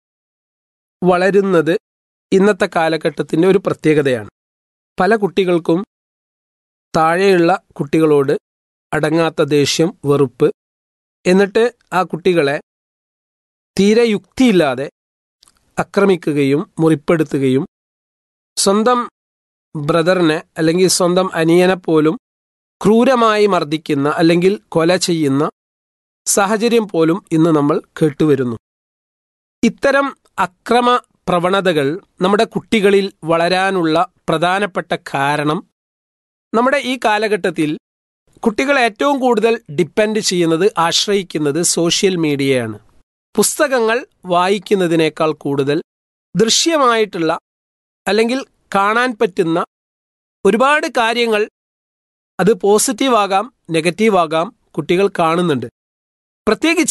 വളരുന്നത് ഇന്നത്തെ കാലഘട്ടത്തിൻ്റെ ഒരു പ്രത്യേകതയാണ് പല കുട്ടികൾക്കും താഴെയുള്ള കുട്ടികളോട് അടങ്ങാത്ത ദേഷ്യം വെറുപ്പ് എന്നിട്ട് ആ കുട്ടികളെ തീരെ യുക്തിയില്ലാതെ ആക്രമിക്കുകയും മുറിപ്പെടുത്തുകയും സ്വന്തം ബ്രദറിനെ അല്ലെങ്കിൽ സ്വന്തം അനിയനെ പോലും ക്രൂരമായി മർദ്ദിക്കുന്ന അല്ലെങ്കിൽ കൊല ചെയ്യുന്ന സാഹചര്യം പോലും ഇന്ന് നമ്മൾ കേട്ടുവരുന്നു ഇത്തരം അക്രമ പ്രവണതകൾ നമ്മുടെ കുട്ടികളിൽ വളരാനുള്ള പ്രധാനപ്പെട്ട കാരണം നമ്മുടെ ഈ കാലഘട്ടത്തിൽ കുട്ടികൾ ഏറ്റവും കൂടുതൽ ഡിപ്പെൻഡ് ചെയ്യുന്നത് ആശ്രയിക്കുന്നത് സോഷ്യൽ മീഡിയയാണ് പുസ്തകങ്ങൾ വായിക്കുന്നതിനേക്കാൾ കൂടുതൽ ദൃശ്യമായിട്ടുള്ള അല്ലെങ്കിൽ കാണാൻ പറ്റുന്ന ഒരുപാട് കാര്യങ്ങൾ അത് പോസിറ്റീവ് ആകാം നെഗറ്റീവ് ആകാം കുട്ടികൾ കാണുന്നുണ്ട് പ്രത്യേകിച്ച്